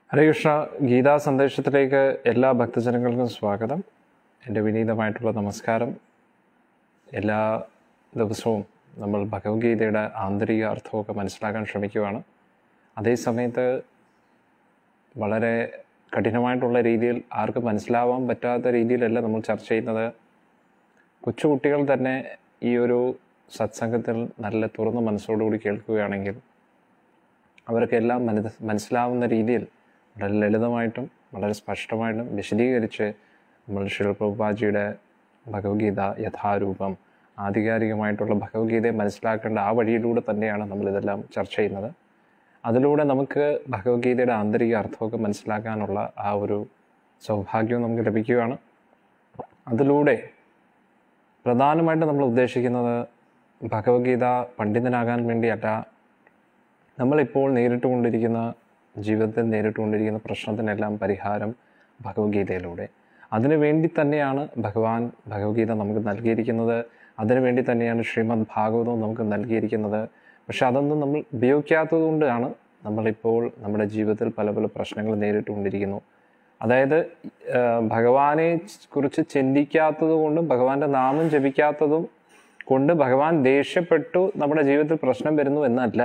ഹരേ കൃഷ്ണ ഗീതാ സന്ദേശത്തിലേക്ക് എല്ലാ ഭക്തജനങ്ങൾക്കും സ്വാഗതം എൻ്റെ വിനീതമായിട്ടുള്ള നമസ്കാരം എല്ലാ ദിവസവും നമ്മൾ ഭഗവത്ഗീതയുടെ ആന്തരിക അർത്ഥമൊക്കെ മനസ്സിലാക്കാൻ ശ്രമിക്കുകയാണ് അതേസമയത്ത് വളരെ കഠിനമായിട്ടുള്ള രീതിയിൽ ആർക്കും മനസ്സിലാവാൻ പറ്റാത്ത രീതിയിലല്ല നമ്മൾ ചർച്ച ചെയ്യുന്നത് കൊച്ചുകുട്ടികൾ തന്നെ ഈ ഒരു സത്സംഗത്തിൽ നല്ല തുറന്ന മനസ്സോടുകൂടി കേൾക്കുകയാണെങ്കിൽ അവർക്കെല്ലാം മനസ് മനസ്സിലാവുന്ന രീതിയിൽ വളരെ ലളിതമായിട്ടും വളരെ സ്പഷ്ടമായിട്ടും വിശദീകരിച്ച് നമ്മൾ ശിൽപ്രഭുപാജിയുടെ ഭഗവത്ഗീത യഥാരൂപം ആധികാരികമായിട്ടുള്ള ഭഗവത്ഗീതയെ മനസ്സിലാക്കേണ്ട ആ വഴിയിലൂടെ തന്നെയാണ് നമ്മളിതെല്ലാം ചർച്ച ചെയ്യുന്നത് അതിലൂടെ നമുക്ക് ഭഗവത്ഗീതയുടെ ആന്തരിക അർത്ഥമൊക്കെ മനസ്സിലാക്കാനുള്ള ആ ഒരു സൗഭാഗ്യവും നമുക്ക് ലഭിക്കുകയാണ് അതിലൂടെ പ്രധാനമായിട്ട് നമ്മൾ ഉദ്ദേശിക്കുന്നത് ഭഗവത്ഗീത പണ്ഡിതനാകാൻ വേണ്ടിയല്ല നമ്മളിപ്പോൾ നേരിട്ടുകൊണ്ടിരിക്കുന്ന ജീവിതത്തിൽ നേരിട്ടുകൊണ്ടിരിക്കുന്ന പ്രശ്നത്തിനെല്ലാം പരിഹാരം ഭഗവത്ഗീതയിലൂടെ അതിനു വേണ്ടി തന്നെയാണ് ഭഗവാൻ ഭഗവത്ഗീത നമുക്ക് നൽകിയിരിക്കുന്നത് അതിനു വേണ്ടി തന്നെയാണ് ശ്രീമദ് ഭാഗവതവും നമുക്ക് നൽകിയിരിക്കുന്നത് പക്ഷെ അതൊന്നും നമ്മൾ ഉപയോഗിക്കാത്തത് കൊണ്ടാണ് നമ്മളിപ്പോൾ നമ്മുടെ ജീവിതത്തിൽ പല പല പ്രശ്നങ്ങൾ നേരിട്ടുകൊണ്ടിരിക്കുന്നു അതായത് ആ, ഭഗവാനെ കുറിച്ച് ചിന്തിക്കാത്തത് കൊണ്ടും ഭഗവാന്റെ നാമം ജപിക്കാത്തതും കൊണ്ട് ഭഗവാൻ ദേഷ്യപ്പെട്ടു നമ്മുടെ ജീവിതത്തിൽ പ്രശ്നം വരുന്നു എന്നല്ല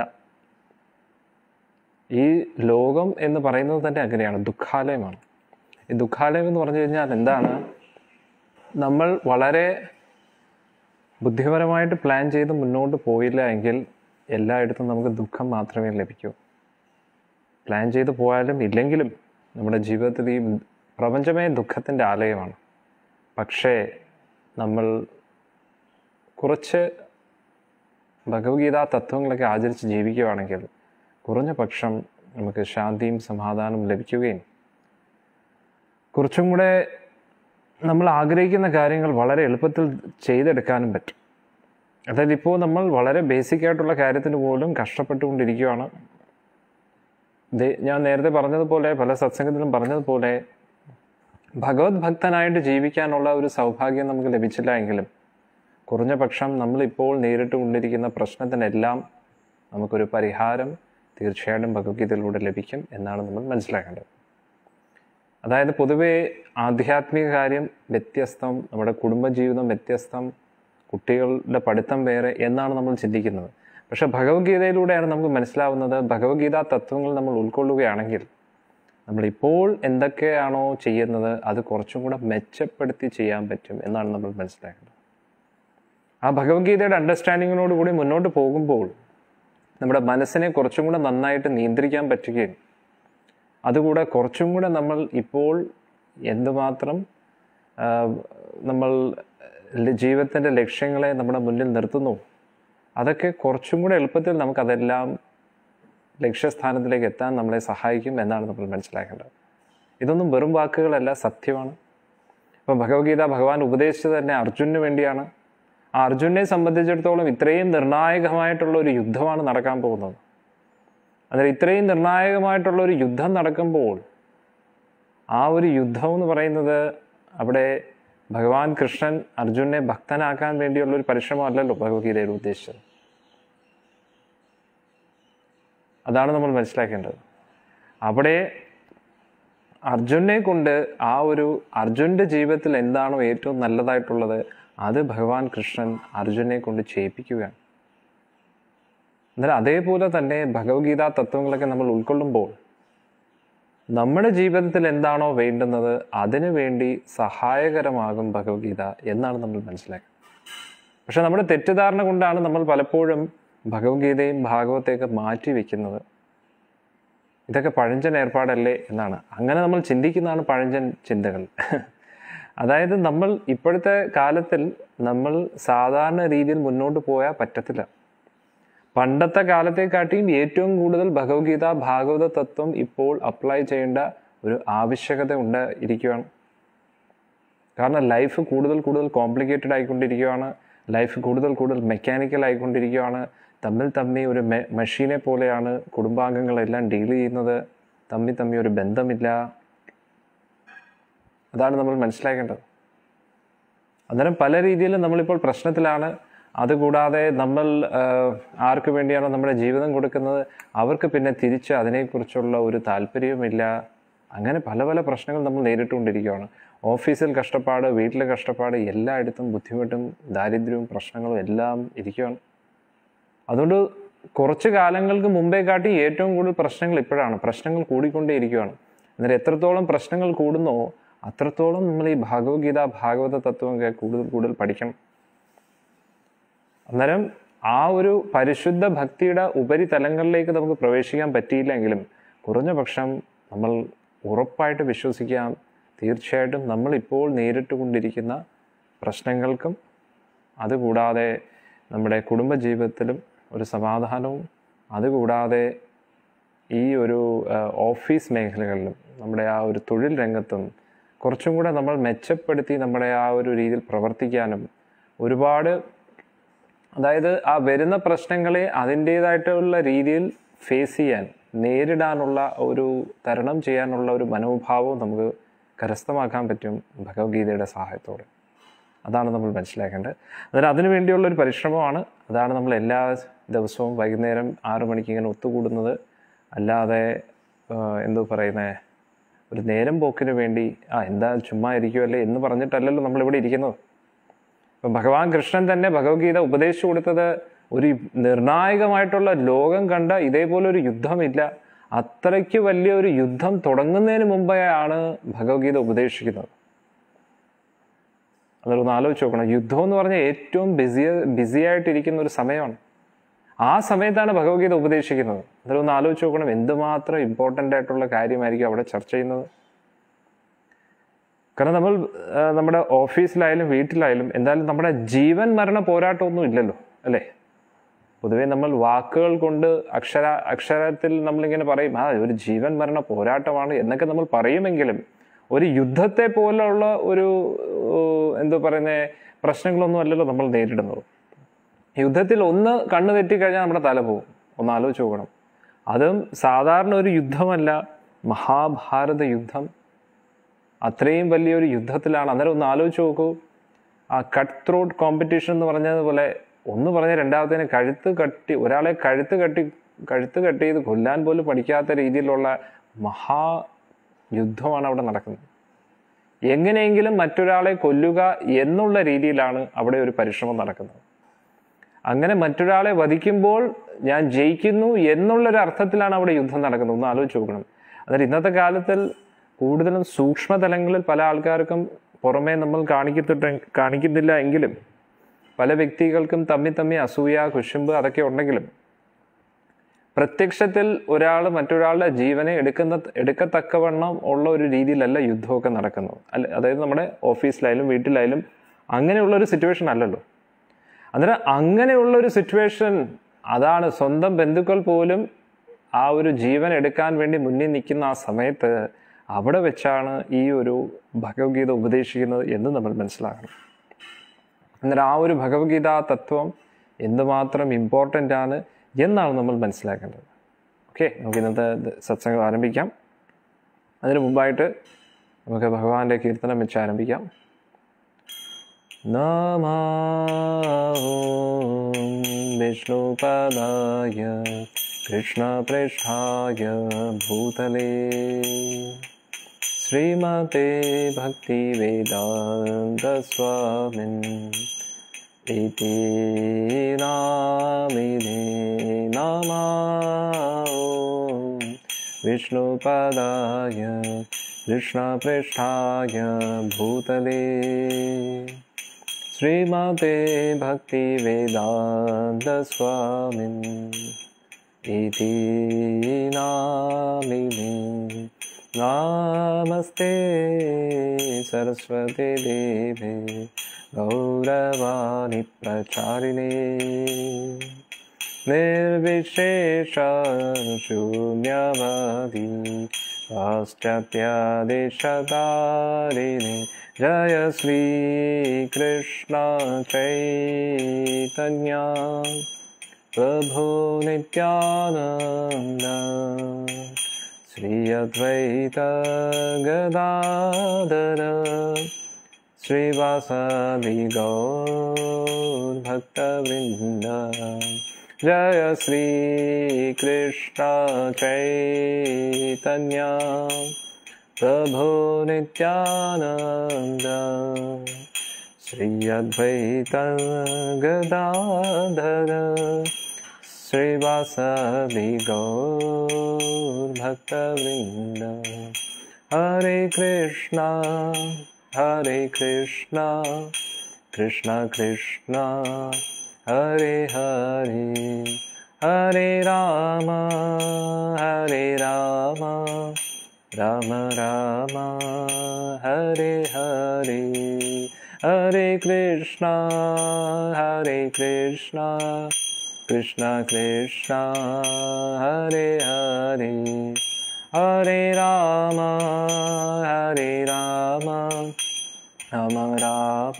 ഈ ലോകം എന്ന് പറയുന്നത് തന്നെ അങ്ങനെയാണ് ദുഃഖാലയമാണ് ഈ ദുഃഖാലയം എന്ന് പറഞ്ഞു കഴിഞ്ഞാൽ എന്താണ് നമ്മൾ വളരെ ബുദ്ധിപരമായിട്ട് പ്ലാൻ ചെയ്ത് മുന്നോട്ട് പോയില്ല എങ്കിൽ എല്ലായിടത്തും നമുക്ക് ദുഃഖം മാത്രമേ ലഭിക്കൂ പ്ലാൻ ചെയ്ത് പോയാലും ഇല്ലെങ്കിലും നമ്മുടെ ജീവിതത്തിൽ ഈ പ്രപഞ്ചമേ ദുഃഖത്തിൻ്റെ ആലയമാണ് പക്ഷേ നമ്മൾ കുറച്ച് ഭഗവത്ഗീത തത്വങ്ങളൊക്കെ ആചരിച്ച് ജീവിക്കുകയാണെങ്കിൽ കുറഞ്ഞ പക്ഷം നമുക്ക് ശാന്തിയും സമാധാനവും ലഭിക്കുകയും കുറച്ചും കൂടെ നമ്മൾ ആഗ്രഹിക്കുന്ന കാര്യങ്ങൾ വളരെ എളുപ്പത്തിൽ ചെയ്തെടുക്കാനും പറ്റും അതായത് ഇപ്പോൾ നമ്മൾ വളരെ ബേസിക് ആയിട്ടുള്ള കാര്യത്തിന് പോലും കഷ്ടപ്പെട്ടുകൊണ്ടിരിക്കുകയാണ് ദേ- ഞാൻ നേരത്തെ പറഞ്ഞതുപോലെ പല സത്സംഗത്തിലും പറഞ്ഞതുപോലെ ഭഗവത് ഭക്തനായിട്ട് ജീവിക്കാനുള്ള ഒരു സൗഭാഗ്യം നമുക്ക് ലഭിച്ചില്ല എങ്കിലും കുറഞ്ഞ പക്ഷം നമ്മളിപ്പോൾ നേരിട്ട് കൊണ്ടിരിക്കുന്ന പ്രശ്നത്തിനെല്ലാം നമുക്കൊരു പരിഹാരം തീർച്ചയായിട്ടും ഭഗവത്ഗീതയിലൂടെ ലഭിക്കും എന്നാണ് നമ്മൾ മനസ്സിലാക്കേണ്ടത് അതായത് പൊതുവേ ആധ്യാത്മിക കാര്യം വ്യത്യസ്തം നമ്മുടെ കുടുംബജീവിതം വ്യത്യസ്തം കുട്ടികളുടെ പഠിത്തം വേറെ എന്നാണ് നമ്മൾ ചിന്തിക്കുന്നത് പക്ഷെ ഭഗവത്ഗീതയിലൂടെയാണ് നമുക്ക് മനസ്സിലാവുന്നത് ഭഗവത്ഗീത തത്വങ്ങൾ നമ്മൾ ഉൾക്കൊള്ളുകയാണെങ്കിൽ നമ്മളിപ്പോൾ എന്തൊക്കെയാണോ ചെയ്യുന്നത് അത് കുറച്ചും കൂടെ മെച്ചപ്പെടുത്തി ചെയ്യാൻ പറ്റും എന്നാണ് നമ്മൾ മനസ്സിലാക്കേണ്ടത് ആ ഭഗവത്ഗീതയുടെ അണ്ടർസ്റ്റാൻഡിങ്ങിനോട് കൂടി മുന്നോട്ട് പോകുമ്പോൾ നമ്മുടെ മനസ്സിനെ കുറച്ചും കൂടെ നന്നായിട്ട് നിയന്ത്രിക്കാൻ പറ്റുകയും അതുകൂടെ കുറച്ചും കൂടെ നമ്മൾ ഇപ്പോൾ എന്തുമാത്രം ആ, നമ്മൾ ല- ജീവിതത്തിൻ്റെ ലക്ഷ്യങ്ങളെ നമ്മുടെ മുന്നിൽ നിർത്തുന്നു അതൊക്കെ കുറച്ചും കൂടെ എളുപ്പത്തിൽ നമുക്കതെല്ലാം ലക്ഷ്യസ്ഥാനത്തിലേക്ക് എത്താൻ നമ്മളെ സഹായിക്കും എന്നാണ് നമ്മൾ മനസ്സിലാക്കേണ്ടത് ഇതൊന്നും വെറും വാക്കുകളല്ല സത്യമാണ് ഇപ്പം ഭഗവത്ഗീത ഭഗവാൻ ഉപദേശിച്ചത് തന്നെ അർജുനന് വേണ്ടിയാണ് ആ അർജുനെ സംബന്ധിച്ചിടത്തോളം ഇത്രയും നിർണായകമായിട്ടുള്ള ഒരു യുദ്ധമാണ് നടക്കാൻ പോകുന്നത് അതായത് ഇത്രയും നിർണായകമായിട്ടുള്ള ഒരു യുദ്ധം നടക്കുമ്പോൾ ആ ഒരു യുദ്ധം എന്ന് പറയുന്നത് അവിടെ ഭഗവാൻ കൃഷ്ണൻ അർജുനെ ഭക്തനാക്കാൻ വേണ്ടിയുള്ള ഒരു പരിശ്രമമല്ലല്ലോ ഭഗവത്ഗീതയിൽ ഉദ്ദേശിച്ചത് അതാണ് നമ്മൾ മനസ്സിലാക്കേണ്ടത് അവിടെ അർജുനെ കൊണ്ട് ആ ഒരു അർജുൻ്റെ ജീവിതത്തിൽ എന്താണോ ഏറ്റവും നല്ലതായിട്ടുള്ളത് അത് ഭഗവാൻ കൃഷ്ണൻ അർജുനെ കൊണ്ട് ചെയ്യിപ്പിക്കുകയാണ് എന്നാൽ അതേപോലെ തന്നെ ഭഗവത്ഗീത തത്വങ്ങളൊക്കെ നമ്മൾ ഉൾക്കൊള്ളുമ്പോൾ നമ്മുടെ ജീവിതത്തിൽ എന്താണോ വേണ്ടുന്നത് അതിനു വേണ്ടി സഹായകരമാകും ഭഗവത്ഗീത എന്നാണ് നമ്മൾ മനസ്സിലാക്കുന്നത് പക്ഷെ നമ്മുടെ തെറ്റിദ്ധാരണ കൊണ്ടാണ് നമ്മൾ പലപ്പോഴും ഭഗവത്ഗീതയും ഭാഗവത്തെയൊക്കെ മാറ്റി വെക്കുന്നത് ഇതൊക്കെ പഴഞ്ചൻ ഏർപ്പാടല്ലേ എന്നാണ് അങ്ങനെ നമ്മൾ ചിന്തിക്കുന്നതാണ് പഴഞ്ചൻ ചിന്തകൾ അതായത് നമ്മൾ ഇപ്പോഴത്തെ കാലത്തിൽ നമ്മൾ സാധാരണ രീതിയിൽ മുന്നോട്ട് പോയാൽ പറ്റത്തില്ല പണ്ടത്തെ കാലത്തെക്കാട്ടിയും ഏറ്റവും കൂടുതൽ ഭഗവത്ഗീത ഭാഗവത തത്വം ഇപ്പോൾ അപ്ലൈ ചെയ്യേണ്ട ഒരു ആവശ്യകത ഉണ്ട് ഇരിക്കുകയാണ് കാരണം ലൈഫ് കൂടുതൽ കൂടുതൽ കോംപ്ലിക്കേറ്റഡ് ആയിക്കൊണ്ടിരിക്കുകയാണ് ലൈഫ് കൂടുതൽ കൂടുതൽ മെക്കാനിക്കൽ ആയിക്കൊണ്ടിരിക്കുകയാണ് തമ്മിൽ തമ്മി ഒരു മെ മെഷീനെ പോലെയാണ് കുടുംബാംഗങ്ങളെല്ലാം ഡീൽ ചെയ്യുന്നത് തമ്മിൽ തമ്മി ഒരു ബന്ധമില്ല അതാണ് നമ്മൾ മനസ്സിലാക്കേണ്ടത് അന്നേരം പല രീതിയിലും നമ്മളിപ്പോൾ പ്രശ്നത്തിലാണ് അതുകൂടാതെ നമ്മൾ ആ, ആർക്ക് വേണ്ടിയാണോ നമ്മുടെ ജീവിതം കൊടുക്കുന്നത് അവർക്ക് പിന്നെ തിരിച്ച് അതിനെക്കുറിച്ചുള്ള ഒരു താല്പര്യവുമില്ല അങ്ങനെ പല പല പ്രശ്നങ്ങൾ നമ്മൾ നേരിട്ടുകൊണ്ടിരിക്കുകയാണ് ഓഫീസിൽ കഷ്ടപ്പാട് വീട്ടിലെ കഷ്ടപ്പാട് എല്ലായിടത്തും ബുദ്ധിമുട്ടും ദാരിദ്ര്യവും പ്രശ്നങ്ങളും എല്ലാം ഇരിക്കുകയാണ് അതുകൊണ്ട് കുറച്ച് കാലങ്ങൾക്ക് മുമ്പേ കാട്ടി ഏറ്റവും കൂടുതൽ പ്രശ്നങ്ങൾ ഇപ്പോഴാണ് പ്രശ്നങ്ങൾ കൂടിക്കൊണ്ടേ ഇരിക്കുകയാണ് അന്നേരം എത്രത്തോളം പ്രശ്നങ്ങൾ കൂടുന്നോ അത്രത്തോളം നമ്മൾ ഈ ഭഗവത്ഗീത ഭാഗവത തത്വമൊക്കെ കൂടുതൽ കൂടുതൽ പഠിക്കണം അന്നേരം ആ ഒരു പരിശുദ്ധ ഭക്തിയുടെ ഉപരിതലങ്ങളിലേക്ക് നമുക്ക് പ്രവേശിക്കാൻ പറ്റിയില്ലെങ്കിലും കുറഞ്ഞ പക്ഷം നമ്മൾ ഉറപ്പായിട്ട് വിശ്വസിക്കാം തീർച്ചയായിട്ടും നമ്മളിപ്പോൾ നേരിട്ട് കൊണ്ടിരിക്കുന്ന പ്രശ്നങ്ങൾക്കും അതുകൂടാതെ നമ്മുടെ കുടുംബജീവിതത്തിലും ഒരു സമാധാനവും അതുകൂടാതെ ഈ ഒരു ആ, ഓഫീസ് മേഖലകളിലും നമ്മുടെ ആ ഒരു തൊഴിൽ രംഗത്തും കുറച്ചും കൂടെ നമ്മൾ മെച്ചപ്പെടുത്തി നമ്മുടെ ആ ഒരു രീതിയിൽ പ്രവർത്തിക്കാനും ഒരുപാട് അതായത് ആ വരുന്ന പ്രശ്നങ്ങളെ അതിൻ്റേതായിട്ടുള്ള രീതിയിൽ ഫേസ് ചെയ്യാൻ നേരിടാനുള്ള ഒരു തരണം ചെയ്യാനുള്ള ഒരു മനോഭാവവും നമുക്ക് കരസ്ഥമാക്കാൻ പറ്റും ഭഗവത്ഗീതയുടെ സഹായത്തോടെ അതാണ് നമ്മൾ മനസ്സിലാക്കേണ്ടത് അന്നേരം അതിനു വേണ്ടിയുള്ള ഒരു പരിശ്രമമാണ് അതാണ് നമ്മൾ എല്ലാ ദിവസവും വൈകുന്നേരം ആറു മണിക്ക് ഇങ്ങനെ ഒത്തുകൂടുന്നത് അല്ലാതെ ആ, എന്തോ പറയുന്നത് ഒരു നേരം പോക്കിന് വേണ്ടി ആ എന്താ ചുമ്മാ ഇരിക്കുമല്ലേ എന്ന് പറഞ്ഞിട്ടല്ലല്ലോ നമ്മളിവിടെ ഇരിക്കുന്നത് ഇപ്പം ഭഗവാൻ കൃഷ്ണൻ തന്നെ ഭഗവത്ഗീത ഉപദേശിച്ചു കൊടുത്തത് ഒരു നിർണായകമായിട്ടുള്ള ലോകം കണ്ട ഇതേപോലെ ഒരു യുദ്ധമില്ല അത്രയ്ക്ക് വലിയ ഒരു യുദ്ധം തുടങ്ങുന്നതിന് മുമ്പേ ആണ് ഭഗവത്ഗീത ഉപദേശിക്കുന്നത് അതൊന്ന് ആലോചിച്ച് നോക്കണം യുദ്ധം എന്ന് പറഞ്ഞാൽ ഏറ്റവും ബിസി ബിസി ആയിട്ടിരിക്കുന്ന ഒരു സമയമാണ് ആ സമയത്താണ് ഭഗവത്ഗീത ഉപദേശിക്കുന്നത് അതൊന്ന് ആലോചിച്ച് നോക്കണം എന്തുമാത്രം ഇമ്പോർട്ടൻ്റ് ആയിട്ടുള്ള കാര്യമായിരിക്കും അവിടെ ചർച്ച ചെയ്യുന്നത് കാരണം നമ്മൾ ആ, നമ്മുടെ ഓഫീസിലായാലും വീട്ടിലായാലും എന്തായാലും നമ്മുടെ ജീവൻ മരണ പോരാട്ടമൊന്നും ഇല്ലല്ലോ അല്ലേ പൊതുവേ നമ്മൾ വാക്കുകൾ കൊണ്ട് അക്ഷര അക്ഷരത്തിൽ നമ്മളിങ്ങനെ പറയും ആ ഒരു ജീവൻ മരണ പോരാട്ടമാണ് എന്നൊക്കെ നമ്മൾ പറയുമെങ്കിലും ഒരു യുദ്ധത്തെ പോലുള്ള ഒരു ഏഹ്, എന്തോ പറയുന്ന പ്രശ്നങ്ങളൊന്നും അല്ലല്ലോ നമ്മൾ നേരിടുന്നത് യുദ്ധത്തിൽ ഒന്ന് കണ്ണു തെറ്റിക്കഴിഞ്ഞാൽ നമ്മുടെ തല പോകും ഒന്ന് ആലോചിച്ച് നോക്കണം അതും സാധാരണ ഒരു യുദ്ധമല്ല മഹാഭാരത യുദ്ധം അത്രയും വലിയൊരു യുദ്ധത്തിലാണ് അന്നേരം ഒന്ന് ആലോചിച്ച് നോക്കൂ ആ കട്ട് ത്രോട്ട് കോമ്പറ്റീഷൻ എന്ന് പറഞ്ഞതുപോലെ ഒന്ന് പറഞ്ഞ രണ്ടാമത്തേന് കഴുത്ത് കട്ടി ഒരാളെ കഴുത്ത് കട്ടി കഴുത്ത് കട്ട് ചെയ്ത് കൊല്ലാൻ പോലും പഠിക്കാത്ത രീതിയിലുള്ള മഹാ യുദ്ധമാണ് അവിടെ നടക്കുന്നത് എങ്ങനെയെങ്കിലും മറ്റൊരാളെ കൊല്ലുക എന്നുള്ള രീതിയിലാണ് അവിടെ ഒരു പരിശ്രമം നടക്കുന്നത് അങ്ങനെ മറ്റൊരാളെ വധിക്കുമ്പോൾ ഞാൻ ജയിക്കുന്നു എന്നുള്ളൊരു അർത്ഥത്തിലാണ് അവിടെ യുദ്ധം നടക്കുന്നത് ഒന്ന് ആലോചിച്ച് നോക്കണം അതായത് ഇന്നത്തെ കാലത്തിൽ കൂടുതലും സൂക്ഷ്മതലങ്ങളിൽ പല ആൾക്കാർക്കും പുറമേ നമ്മൾ കാണിക്കത്തിട്ട് കാണിക്കുന്നില്ല എങ്കിലും പല വ്യക്തികൾക്കും തമ്മി തമ്മി അസൂയ കുശുമ്പ് അതൊക്കെ ഉണ്ടെങ്കിലും പ്രത്യക്ഷത്തിൽ ഒരാൾ മറ്റൊരാളുടെ ജീവനെ എടുക്കുന്ന എടുക്കത്തക്കവണ്ണം ഉള്ള ഒരു രീതിയിലല്ല യുദ്ധമൊക്കെ നടക്കുന്നത് അല്ല അതായത് നമ്മുടെ ഓഫീസിലായാലും വീട്ടിലായാലും അങ്ങനെയുള്ള ഒരു സിറ്റുവേഷൻ അല്ലല്ലോ അന്നേരം അങ്ങനെയുള്ള ഒരു സിറ്റുവേഷൻ അതാണ് സ്വന്തം ബന്ധുക്കൾ പോലും ആ ഒരു ജീവൻ എടുക്കാൻ വേണ്ടി മുന്നിൽ നിൽക്കുന്ന ആ സമയത്ത് അവിടെ വെച്ചാണ് ഈ ഒരു ഭഗവത്ഗീത ഉപദേശിക്കുന്നത് എന്ന് നമ്മൾ മനസ്സിലാക്കണം അന്നേരം ആ ഒരു ഭഗവത്ഗീത തത്വം എന്തുമാത്രം ഇമ്പോർട്ടൻ്റ് ആണ് എന്നാണ് നമ്മൾ മനസ്സിലാക്കേണ്ടത് ഓക്കെ നമുക്ക് ഇന്നത്തെ ഇത് സത്സംഗം ആരംഭിക്കാം അതിനു മുമ്പായിട്ട് നമുക്ക് ഭഗവാന്റെ കീർത്തനം വെച്ച് ആരംഭിക്കാം നമോ വിഷ്ണുപദായ കൃഷ്ണപൃഷ്ഠായ ഭൂതലേ ശ്രീമതേ ഭക്തിവേദാന്തസ്വാമിൻ इति नामिने नमः विष्णुपदाय कृष्णपृष्ठाय भूतले श्रीमते भक्तिवेदान्तस्वामिन् इति नामिने नमस्ते सरस्वती देवे गौरवाणि प्रचारिणे निर्विशेषशून्यवादी पाश्चात्यादिशतारिणे जय श्रीकृष्ण चैतन्या प्रभो नित्यानन्द श्री अद्वैत गदाधर श्रीवासादि गौर्भक्तवृन्द जय श्रीकृष्ण चैतन्या प्रभो नित्यानन्द श्री अद्वैत गदाधर श्रीवासदि गौर्भक्तवृन्द हरे कृष्णा हरे कृष्णा कृष्ण कृष्ण हरे हरे हरे राम हरे राम राम राम हरे हरे हरे कृष्णा हरे कृष्णा कृष्ण कृष्ण हरे हरे हरे राम हरे राम राम राम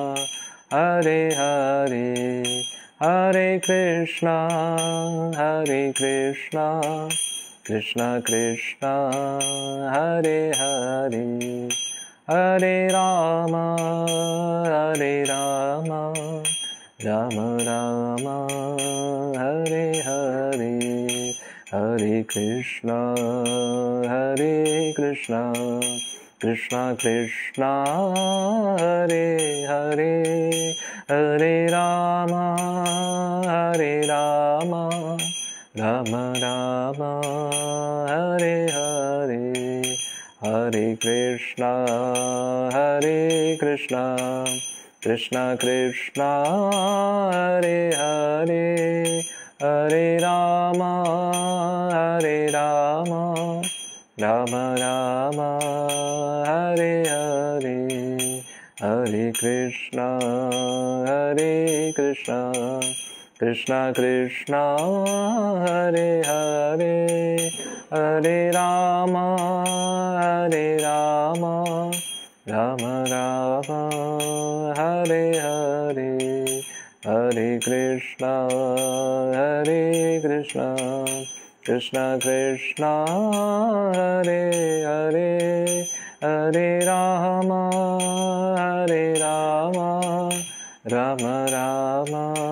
हरे हरे हरे कृष्णा हरे कृष्णा कृष्ण कृष्ण हरे हरे हरे राम हरे राम राम राम हरे हरे हरे कृष्ण हरे कृष्ण कृष्ण कृष्ण हरे हरे हरे राम हरे राम राम राम हरे हरे हरे कृष्ण हरे कृष्ण कृष्ण कृष्ण हरे हरे हरे राम हरे राम राम राम हरे हरे हरे कृष्ण हरे कृष्ण कृष्ण कृष्ण हरे हरे हरे राम हरे राम राम राम हरे हरे हरे कृष्ण हरे कृष्ण कृष्ण कृष्ण हरे हरे हरे राम हरे राम राम राम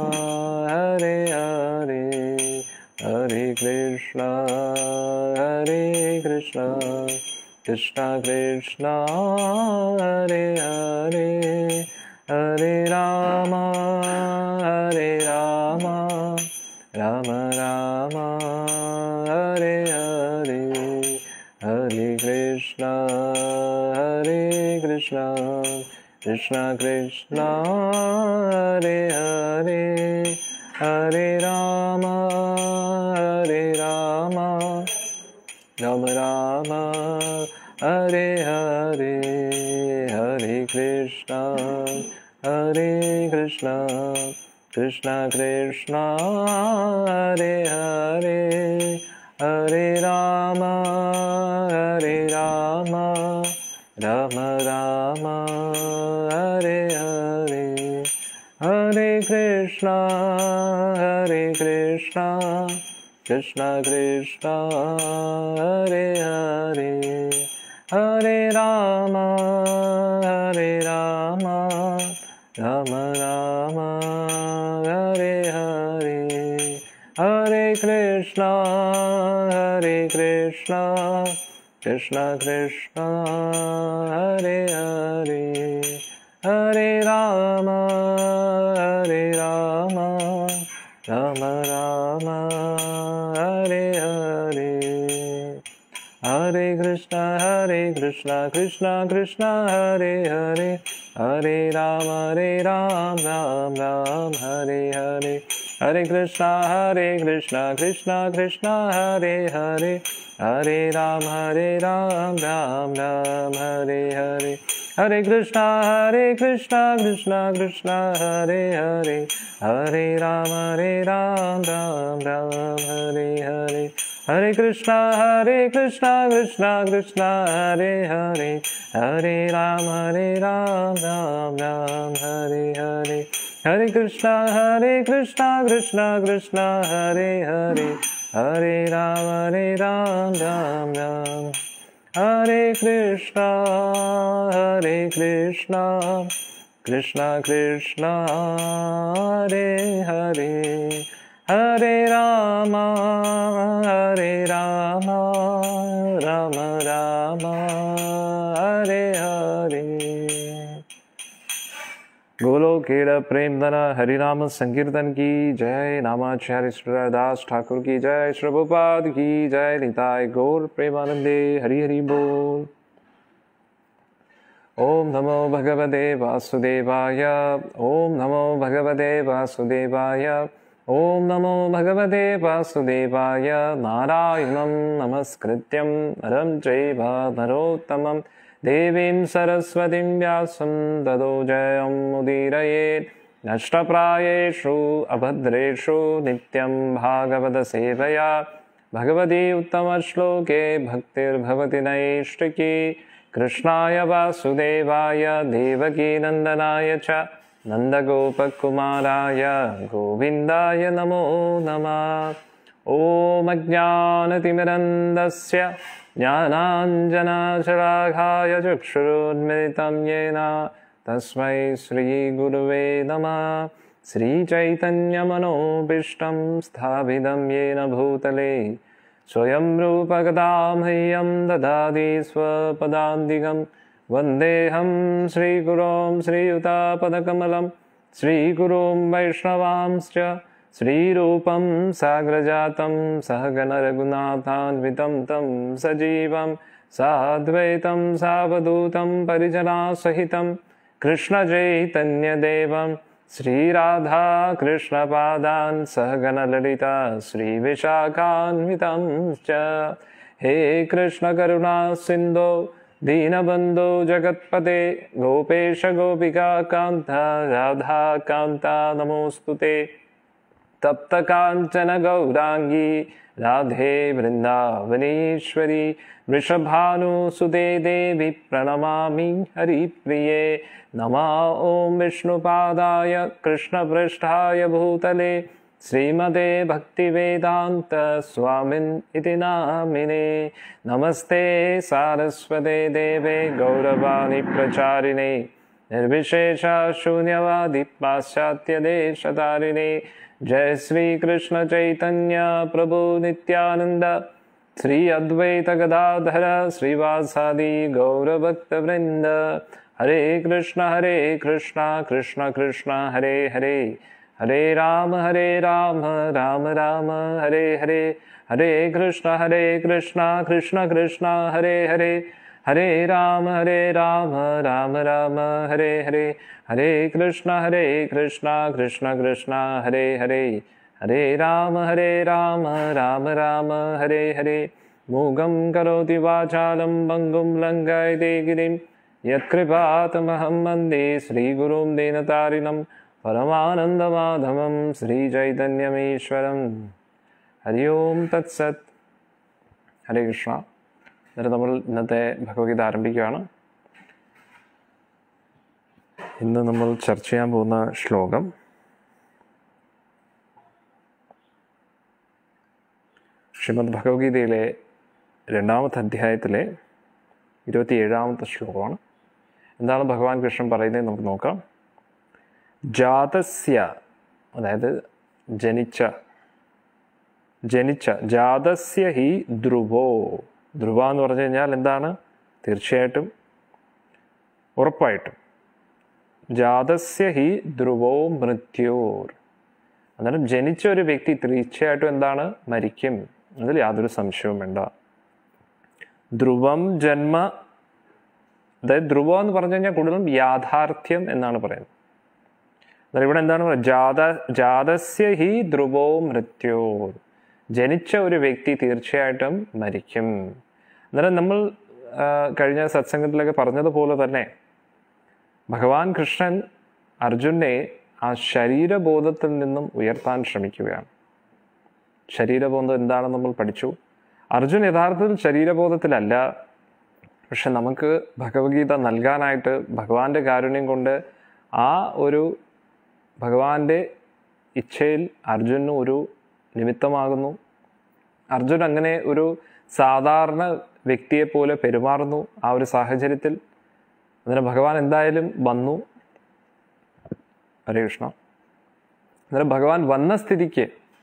हरे हरे हरे कृष्ण हरे कृष्ण कृष्ण कृष्ण हरे हरे हरे राम हरे राम राम राम हरे हरे हरे कृष्ण हरे कृष्ण कृष्ण कृष्ण हरे हरे हरे राम हरे राम राम राम हरे हरे हरे कृष्ण हरे कृष्ण कृष्ण कृष्ण हरे हरे हरे राम हरे राम राम राम हरे हरे हरे कृष्ण हरे कृष्ण कृष्ण कृष्ण हरे हरे हरे राम हरे राम राम राम हरे हरे हरे कृष्ण हरे कृष्ण कृष्ण कृष्ण हरे हरे हरे राम हरे राम राम राम हरे हरे हरे कृष्ण हरे कृष्ण कृष्ण कृष्ण हरे हरे हरे राम हरे राम राम राम हरे हरे हरे कृष्ण हरे कृष्ण कृष्ण कृष्ण हरे हरे हरे राम हरे राम राम राम हरे हरे हरे कृष्ण हरे कृष्ण कृष्ण कृष्ण हरे हरे हरे राम हरे राम राम राम हरे हरे हरे कृष्ण हरे कृष्ण कृष्ण कृष्ण हरे हरे हरे राम हरे राम राम राम हरे हरे हरे कृष्ण हरे कृष्ण कृष्ण कृष्ण हरे हरे हरे राम हरे राम राम राम हरे कृष्ण हरे कृष्ण कृष्ण कृष्ण हरे हरे ഹരേ രാമ ഹരേ രാമ രാമ രാമ ഹരേ ഹരേ गोलोकेड़ प्रेम धन हरिनाम संकीर्तन की जय नामाचार्य श्रीदास ठाकुर की जय श्रभुपाद की जय निताय गौर प्रेमानंदे हरि हरि बोल ओम नमो भगवते वासुदेवाय ओम नमो भगवते वासुदेवाय ओम नमो भगवते वासुदेवाय नारायणं नमस्कृत्यं नरं चैव नरोत्तमं देवीं सरस्वतीं व्यासं ततो जयमुदीरयेत् नष्टप्रायेषु अभद्रेषु नित्यं भागवतसेवया भगवती उत्तमश्लोके भक्तिर्भवति नैष्टिकी कृष्णाय वासुदेवाय देवकीनन्दनाय च नन्दगोपकुमाराय गोविन्दाय नमो नमः ॐ अज्ञानतिमिरन्दस्य ज्ञानाञ्जनाशलाघाय चक्षुरुन्मिलितं येन तस्मै श्रीगुरुवे नमः श्रीचैतन्यमनोभीष्टं स्थापितं येन भूतले स्वयं रूपगदां ह्यं ददाति स्वपदान्तिकं वन्देऽहं श्रीगुरों श्रीयुतापदकमलं श्रीगुरुं वैष्णवांश्च श्रीरूपं साग्रजातं सहगणरघुनाथान्वितं तं सजीवं साद्वैतं सावधूतं परिजनासहितं कृष्णचैतन्यदेवं श्रीराधा कृष्णपादान् सहगणललिता श्रीविशाखान्वितं च हे कृष्णकरुणा सिन्धो दीनबन्धो जगत्पते गोपेश गोपिका कान्ता राधा कान्ता नमोऽस्तु ते तप्तकाञ्चन गौराङ्गी राधे वृन्दावनीश्वरी वृषभानुसुते देवी प्रणमामि हरिप्रिये नमः ॐ विष्णुपादाय कृष्णपृष्ठाय भूतले श्रीमते भक्तिवेदान्तस्वामिन् इति नामिने नमस्ते सारस्वते देवे गौरवाणि प्रचारिणे निर्विशेषशून्यवादि पाश्चात्यदेशतारिणे जय श्री कृष्ण चैतन्य प्रभु नित्यानंद श्री अद्वैत गदाधर श्रीवासादि गौरभक्तवृंद हरे कृष्ण हरे कृष्ण कृष्ण कृष्ण हरे हरे हरे राम हरे राम राम राम हरे हरे हरे कृष्ण हरे कृष्ण कृष्ण कृष्ण हरे हरे हरे राम हरे राम राम राम हरे हरे हरे कृष्ण हरे कृष्ण कृष्ण कृष्ण हरे हरे हरे राम हरे राम राम राम हरे हरे मूगं करोति वाचालं भङ्गुं लङ्घयते गिरिं यत्कृपातमहं वन्दे श्रीगुरुं दीनतारिणं परमानन्दमाधवं श्रीचैतन्यमीश्वरं हरि ओं തത്സത് ഹരേ കൃഷ്ണ എന്നിട്ട് നമ്മൾ ഇന്നത്തെ ഭഗവത്ഗീത ആരംഭിക്കുകയാണ് ഇന്ന് നമ്മൾ ചർച്ച ചെയ്യാൻ പോകുന്ന ശ്ലോകം ശ്രീമദ് ഭഗവത്ഗീതയിലെ രണ്ടാമത്തെ അധ്യായത്തിലെ ഇരുപത്തിയേഴാമത്തെ ശ്ലോകമാണ് എന്താണ് ഭഗവാൻ കൃഷ്ണൻ പറയുന്നത് നമുക്ക് നോക്കാം ജാതസ്യ അതായത് ജനിച്ച ജനിച്ച ജാതസ്യ ഹി ധ്രുവോ ധ്രുവ എന്ന് പറഞ്ഞു കഴിഞ്ഞാൽ എന്താണ് തീർച്ചയായിട്ടും ഉറപ്പായിട്ടും ജാതസ്യ ഹി ധ്രുവോ മൃത്യോർ അന്നേരം ജനിച്ച ഒരു വ്യക്തി തീർച്ചയായിട്ടും എന്താണ് മരിക്കും അതിൽ യാതൊരു സംശയവും വേണ്ട ധ്രുവം ജന്മ അതായത് ധ്രുവം എന്ന് പറഞ്ഞു കഴിഞ്ഞാൽ കൂടുതലും യാഥാർത്ഥ്യം എന്നാണ് പറയുന്നത് അന്നേരം ഇവിടെ എന്താണ് പറയുക ജാത ജാതസ്യ ഹി ധ്രുവോ മൃത്യോർ ജനിച്ച ഒരു വ്യക്തി തീർച്ചയായിട്ടും മരിക്കും അന്നേരം നമ്മൾ ആ, കഴിഞ്ഞ സത്സംഗത്തിലൊക്കെ പറഞ്ഞതുപോലെ തന്നെ ഭഗവാൻ കൃഷ്ണൻ അർജുനെ ആ ശരീരബോധത്തിൽ നിന്നും ഉയർത്താൻ ശ്രമിക്കുകയാണ് ശരീരബോധം എന്താണെന്ന് നമ്മൾ പഠിച്ചു അർജുൻ യഥാർത്ഥത്തിൽ ശരീരബോധത്തിലല്ല പക്ഷെ നമുക്ക് ഭഗവത്ഗീത നൽകാനായിട്ട് ഭഗവാന്റെ കാരുണ്യം കൊണ്ട് ആ ഒരു ഭഗവാന്റെ ഇച്ഛയിൽ അർജുന് ഒരു നിമിത്തമാകുന്നു അർജുൻ അങ്ങനെ ഒരു സാധാരണ വ്യക്തിയെ പോലെ പെരുമാറുന്നു ആ ഒരു സാഹചര്യത്തിൽ അതിന് ഭഗവാൻ എന്തായാലും വന്നു ഹരേ കൃഷ്ണ അന്നേരം ഭഗവാൻ വന്ന സ്ഥിതിക്ക്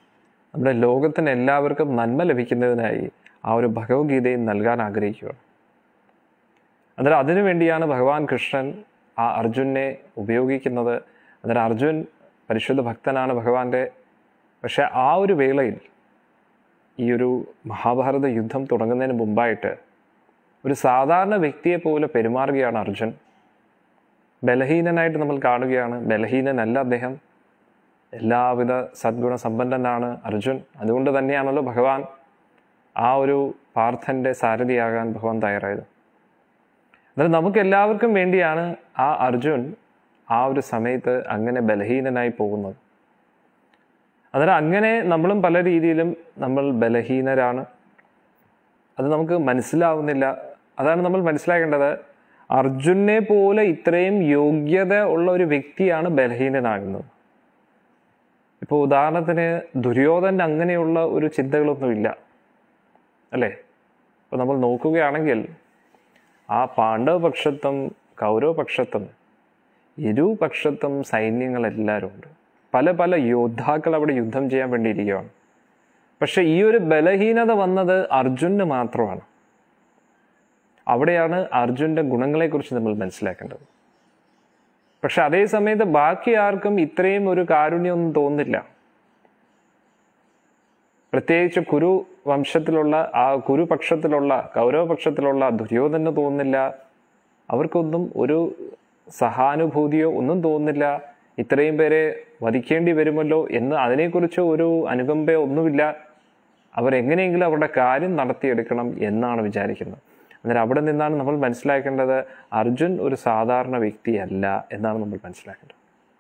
നമ്മുടെ ലോകത്തിന് എല്ലാവർക്കും നന്മ ലഭിക്കുന്നതിനായി ആ ഒരു ഭഗവത്ഗീതയും നൽകാൻ ആഗ്രഹിക്കുകയാണ് അന്നേരം അതിനു വേണ്ടിയാണ് ഭഗവാൻ കൃഷ്ണൻ ആ അർജുനെ ഉപയോഗിക്കുന്നത് അന്നേരം അർജുൻ പരിശുദ്ധ ഭക്തനാണ് ഭഗവാന്റെ പക്ഷെ ആ ഒരു വേളയിൽ ഈ ഒരു മഹാഭാരത യുദ്ധം തുടങ്ങുന്നതിന് മുമ്പായിട്ട് ഒരു സാധാരണ വ്യക്തിയെ പോലെ പെരുമാറുകയാണ് അർജുൻ ബലഹീനനായിട്ട് നമ്മൾ കാണുകയാണ് ബലഹീനനല്ല അദ്ദേഹം എല്ലാവിധ സദ്ഗുണ സമ്പന്നനാണ് അർജുൻ അതുകൊണ്ട് തന്നെയാണല്ലോ ഭഗവാൻ ആ ഒരു പാർത്ഥന്റെ സാരഥിയാകാൻ ഭഗവാൻ തയ്യാറായത് അന്നേരം നമുക്ക് എല്ലാവർക്കും വേണ്ടിയാണ് ആ അർജുൻ ആ ഒരു സമയത്ത് അങ്ങനെ ബലഹീനനായി പോകുന്നത് അന്നേരം അങ്ങനെ നമ്മളും പല രീതിയിലും നമ്മൾ ബലഹീനരാണ് അത് നമുക്ക് മനസ്സിലാവുന്നില്ല അതാണ് നമ്മൾ മനസ്സിലാക്കേണ്ടത് അർജുനെ പോലെ ഇത്രയും യോഗ്യത ഉള്ള ഒരു വ്യക്തിയാണ് ബലഹീനനാകുന്നത് ഇപ്പോൾ ഉദാഹരണത്തിന് ദുര്യോധന അങ്ങനെയുള്ള ഒരു ചിന്തകളൊന്നുമില്ല അല്ലേ ഇപ്പോൾ നമ്മൾ നോക്കുകയാണെങ്കിൽ ആ പാണ്ഡവ പക്ഷത്തും കൗരവ പക്ഷത്തും ഇരുപക്ഷത്തും സൈന്യങ്ങളെല്ലാവരും ഉണ്ട് പല പല യോദ്ധാക്കൾ അവിടെ യുദ്ധം ചെയ്യാൻ വേണ്ടിയിരിക്കുകയാണ് പക്ഷെ ഈ ഒരു ബലഹീനത വന്നത് അർജുന് മാത്രമാണ് അവിടെയാണ് അർജുൻ്റെ ഗുണങ്ങളെക്കുറിച്ച് നമ്മൾ മനസ്സിലാക്കേണ്ടത് പക്ഷെ അതേ സമയത്ത് ബാക്കി ആർക്കും ഇത്രയും ഒരു കാരുണ്യമൊന്നും തോന്നില്ല പ്രത്യേകിച്ച് കുരു വംശത്തിലുള്ള ആ കുരുപക്ഷത്തിലുള്ള കൗരവപക്ഷത്തിലുള്ള ദുര്യോധന തോന്നുന്നില്ല അവർക്കൊന്നും ഒരു സഹാനുഭൂതിയോ ഒന്നും തോന്നുന്നില്ല ഇത്രയും പേരെ വധിക്കേണ്ടി വരുമല്ലോ എന്ന് അതിനെക്കുറിച്ച് ഒരു അനുകമ്പയോ ഒന്നുമില്ല അവരെങ്ങനെയെങ്കിലും അവരുടെ കാര്യം നടത്തിയെടുക്കണം എന്നാണ് വിചാരിക്കുന്നത് അന്നേരം അവിടെ നിന്നാണ് നമ്മൾ മനസ്സിലാക്കേണ്ടത് അർജുൻ ഒരു സാധാരണ വ്യക്തിയല്ല എന്നാണ് നമ്മൾ മനസ്സിലാക്കേണ്ടത്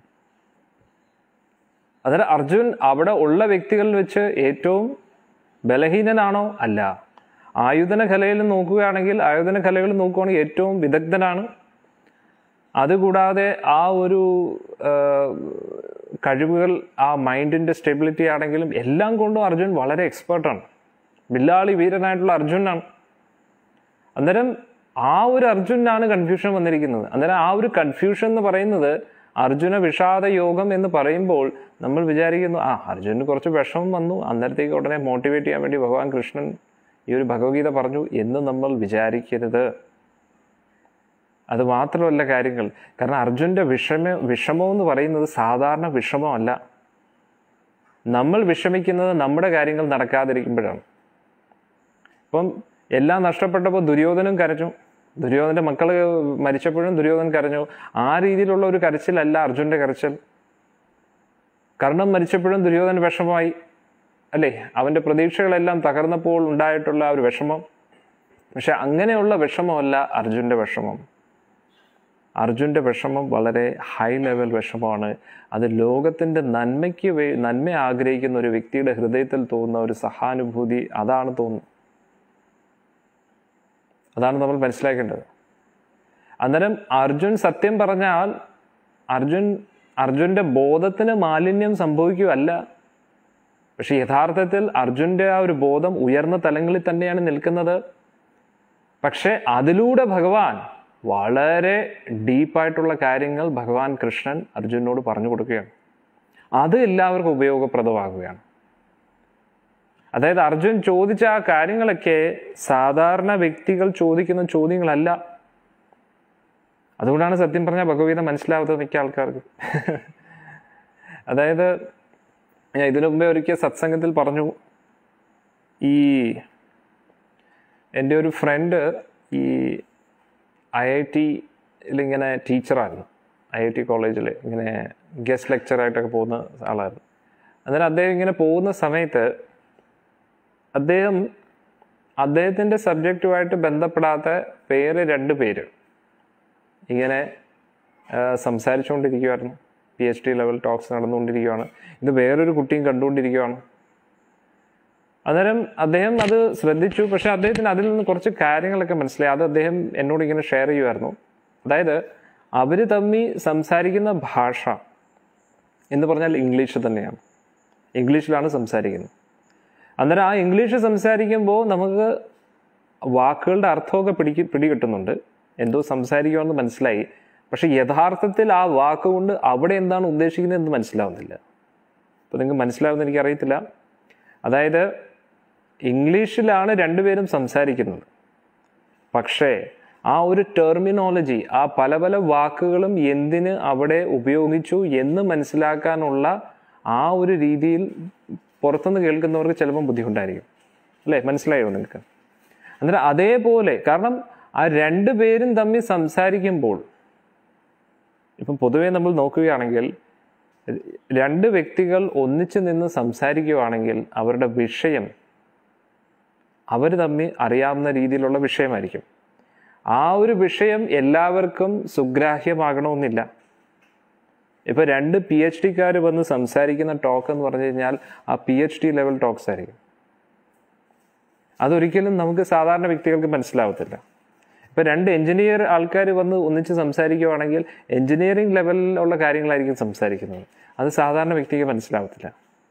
അന്നേരം അർജുൻ അവിടെ ഉള്ള വ്യക്തികളിൽ വെച്ച് ഏറ്റവും ബലഹീനനാണോ അല്ല ആയുധന കലയിൽ നോക്കുകയാണെങ്കിൽ ആയുധന കലകളിൽ നോക്കുകയാണെങ്കിൽ ഏറ്റവും വിദഗ്ധനാണ് അതുകൂടാതെ ആ ഒരു കഴിവുകൾ ആ മൈൻഡിൻ്റെ സ്റ്റെബിലിറ്റി ആണെങ്കിലും എല്ലാം കൊണ്ടും അർജുൻ വളരെ എക്സ്പേർട്ടാണ് ബില്ലാളി വീരനായിട്ടുള്ള അർജുനാണ് അന്നേരം ആ ഒരു അർജുനാണ് കൺഫ്യൂഷൻ വന്നിരിക്കുന്നത് അന്നേരം ആ ഒരു കൺഫ്യൂഷൻ എന്ന് പറയുന്നത് അർജുന വിഷാദ യോഗം എന്ന് പറയുമ്പോൾ നമ്മൾ വിചാരിക്കുന്നു ആ അർജുനന് കുറച്ച് വിഷമം വന്നു അന്നേരത്തേക്ക് ഉടനെ മോട്ടിവേറ്റ് ചെയ്യാൻ വേണ്ടി ഭഗവാൻ കൃഷ്ണൻ ഈ ഒരു ഭഗവത്ഗീത പറഞ്ഞു എന്ന് നമ്മൾ വിചാരിക്കരുത് അത് മാത്രമല്ല കാര്യങ്ങൾ കാരണം അർജുൻ്റെ വിഷമ വിഷമം എന്ന് പറയുന്നത് സാധാരണ വിഷമമല്ല നമ്മൾ വിഷമിക്കുന്നത് നമ്മുടെ കാര്യങ്ങൾ നടക്കാതിരിക്കുമ്പോഴാണ് ഇപ്പം എല്ലാം നഷ്ടപ്പെട്ടപ്പോൾ ദുര്യോധനും കരഞ്ഞു ദുര്യോധന്റെ മക്കൾ മരിച്ചപ്പോഴും ദുര്യോധൻ കരഞ്ഞു ആ രീതിയിലുള്ള ഒരു കരച്ചിലല്ല അർജുന്റെ കരച്ചിൽ കർണം മരിച്ചപ്പോഴും ദുര്യോധന വിഷമമായി അല്ലേ അവന്റെ പ്രതീക്ഷകളെല്ലാം തകർന്നപ്പോൾ ഉണ്ടായിട്ടുള്ള ആ ഒരു വിഷമം പക്ഷെ അങ്ങനെയുള്ള വിഷമമല്ല അർജുന്റെ വിഷമം അർജുൻ്റെ വിഷമം വളരെ ഹൈ ലെവൽ വിഷമമാണ് അത് ലോകത്തിൻ്റെ നന്മയ്ക്ക് വേ നന്മ ആഗ്രഹിക്കുന്ന ഒരു വ്യക്തിയുടെ ഹൃദയത്തിൽ തോന്നുന്ന ഒരു സഹാനുഭൂതി അതാണ് തോന്നുന്നത് അതാണ് നമ്മൾ മനസ്സിലാക്കേണ്ടത് അന്നേരം അർജുൻ സത്യം പറഞ്ഞാൽ അർജുൻ അർജുൻ്റെ ബോധത്തിന് മാലിന്യം സംഭവിക്കുകയല്ല പക്ഷെ യഥാർത്ഥത്തിൽ അർജുൻ്റെ ആ ഒരു ബോധം ഉയർന്ന തലങ്ങളിൽ തന്നെയാണ് നിൽക്കുന്നത് പക്ഷെ അതിലൂടെ ഭഗവാൻ വളരെ ഡീപ്പായിട്ടുള്ള കാര്യങ്ങൾ ഭഗവാൻ കൃഷ്ണൻ അർജുനോട് പറഞ്ഞു കൊടുക്കുകയാണ് അത് എല്ലാവർക്കും ഉപയോഗപ്രദമാകുകയാണ് അതായത് അർജുൻ ചോദിച്ച ആ കാര്യങ്ങളൊക്കെ സാധാരണ വ്യക്തികൾ ചോദിക്കുന്ന ചോദ്യങ്ങളല്ല അതുകൊണ്ടാണ് സത്യം പറഞ്ഞാൽ ഭഗവീത മനസ്സിലാവാത്തത് മിക്ക ആൾക്കാർക്ക് അതായത് ഞാൻ ഇതിനു മുമ്പേ ഒരിക്കൽ സത്സംഗത്തിൽ പറഞ്ഞു ഈ എൻ്റെ ഒരു ഫ്രണ്ട് ഈ ഐ ഐ ടിയിൽ ഇങ്ങനെ ടീച്ചറായിരുന്നു ഐ ഐ ടി കോളേജിൽ ഇങ്ങനെ ഗസ്റ്റ് ലെക്ചറായിട്ടൊക്കെ പോകുന്ന ആളായിരുന്നു അന്നേരം അദ്ദേഹം ഇങ്ങനെ പോകുന്ന സമയത്ത് അദ്ദേഹം അദ്ദേഹത്തിൻ്റെ സബ്ജക്റ്റുമായിട്ട് ബന്ധപ്പെടാത്ത വേറെ രണ്ട് പേര് ഇങ്ങനെ സംസാരിച്ചുകൊണ്ടിരിക്കുമായിരുന്നു P H D level talks നടന്നുകൊണ്ടിരിക്കുകയാണ് ഇത് വേറൊരു കുട്ടിയും കണ്ടുകൊണ്ടിരിക്കുകയാണ് അന്നേരം അദ്ദേഹം അത് ശ്രദ്ധിച്ചു പക്ഷെ അദ്ദേഹത്തിന് അതിൽ നിന്ന് കുറച്ച് കാര്യങ്ങളൊക്കെ മനസ്സിലായി അത് അദ്ദേഹം എന്നോട് ഇങ്ങനെ ഷെയർ ചെയ്യുമായിരുന്നു അതായത് അവർ തമ്മി സംസാരിക്കുന്ന ഭാഷ എന്ന് പറഞ്ഞാൽ ഇംഗ്ലീഷ് തന്നെയാണ് ഇംഗ്ലീഷിലാണ് സംസാരിക്കുന്നത് അന്നേരം ആ ഇംഗ്ലീഷ് സംസാരിക്കുമ്പോൾ നമുക്ക് വാക്കുകളുടെ അർത്ഥമൊക്കെ പിടിക്ക് പിടികിട്ടുന്നുണ്ട് എന്തോ സംസാരിക്കുമെന്ന് മനസ്സിലായി പക്ഷെ യഥാർത്ഥത്തിൽ ആ വാക്കുകൊണ്ട് അവിടെ എന്താണ് ഉദ്ദേശിക്കുന്നത് എന്ന് മനസ്സിലാവുന്നില്ല അപ്പോൾ നിങ്ങൾക്ക് മനസ്സിലാവുന്ന എനിക്കറിയത്തില്ല അതായത് ഇംഗ്ലീഷിലാണ് രണ്ടുപേരും സംസാരിക്കുന്നത് പക്ഷേ ആ ഒരു ടെർമിനോളജി ആ പല പല വാക്കുകളും എന്തിന് അവിടെ ഉപയോഗിച്ചു എന്ന് മനസ്സിലാക്കാനുള്ള ആ ഒരു രീതിയിൽ പുറത്തുനിന്ന് കേൾക്കുന്നവർക്ക് ചിലപ്പം ബുദ്ധിമുട്ടായിരിക്കും അല്ലേ മനസ്സിലായോ നിങ്ങൾക്ക് അന്നേരം അതേപോലെ കാരണം ആ രണ്ടു പേരും തമ്മിൽ സംസാരിക്കുമ്പോൾ ഇപ്പം പൊതുവേ നമ്മൾ നോക്കുകയാണെങ്കിൽ രണ്ട് വ്യക്തികൾ ഒന്നിച്ചു നിന്ന് സംസാരിക്കുകയാണെങ്കിൽ അവരുടെ വിഷയം അവർ തമ്മിൽ അറിയാവുന്ന രീതിയിലുള്ള വിഷയമായിരിക്കും ആ ഒരു വിഷയം എല്ലാവർക്കും സുഗ്രാഹ്യമാകണമെന്നില്ല ഇപ്പൊ രണ്ട് പി എച്ച് ഡിക്കാർ വന്ന് സംസാരിക്കുന്ന ടോക്ക് എന്ന് പറഞ്ഞു കഴിഞ്ഞാൽ ആ P H D level talks ആയിരിക്കും അതൊരിക്കലും നമുക്ക് സാധാരണ വ്യക്തികൾക്ക് മനസ്സിലാവത്തില്ല ഇപ്പൊ രണ്ട് എഞ്ചിനീയർ ആൾക്കാർ വന്ന് ഒന്നിച്ച് സംസാരിക്കുകയാണെങ്കിൽ എഞ്ചിനീയറിംഗ് ലെവലിലുള്ള കാര്യങ്ങളായിരിക്കും സംസാരിക്കുന്നത് അത് സാധാരണ വ്യക്തിക്ക് മനസ്സിലാവത്തില്ല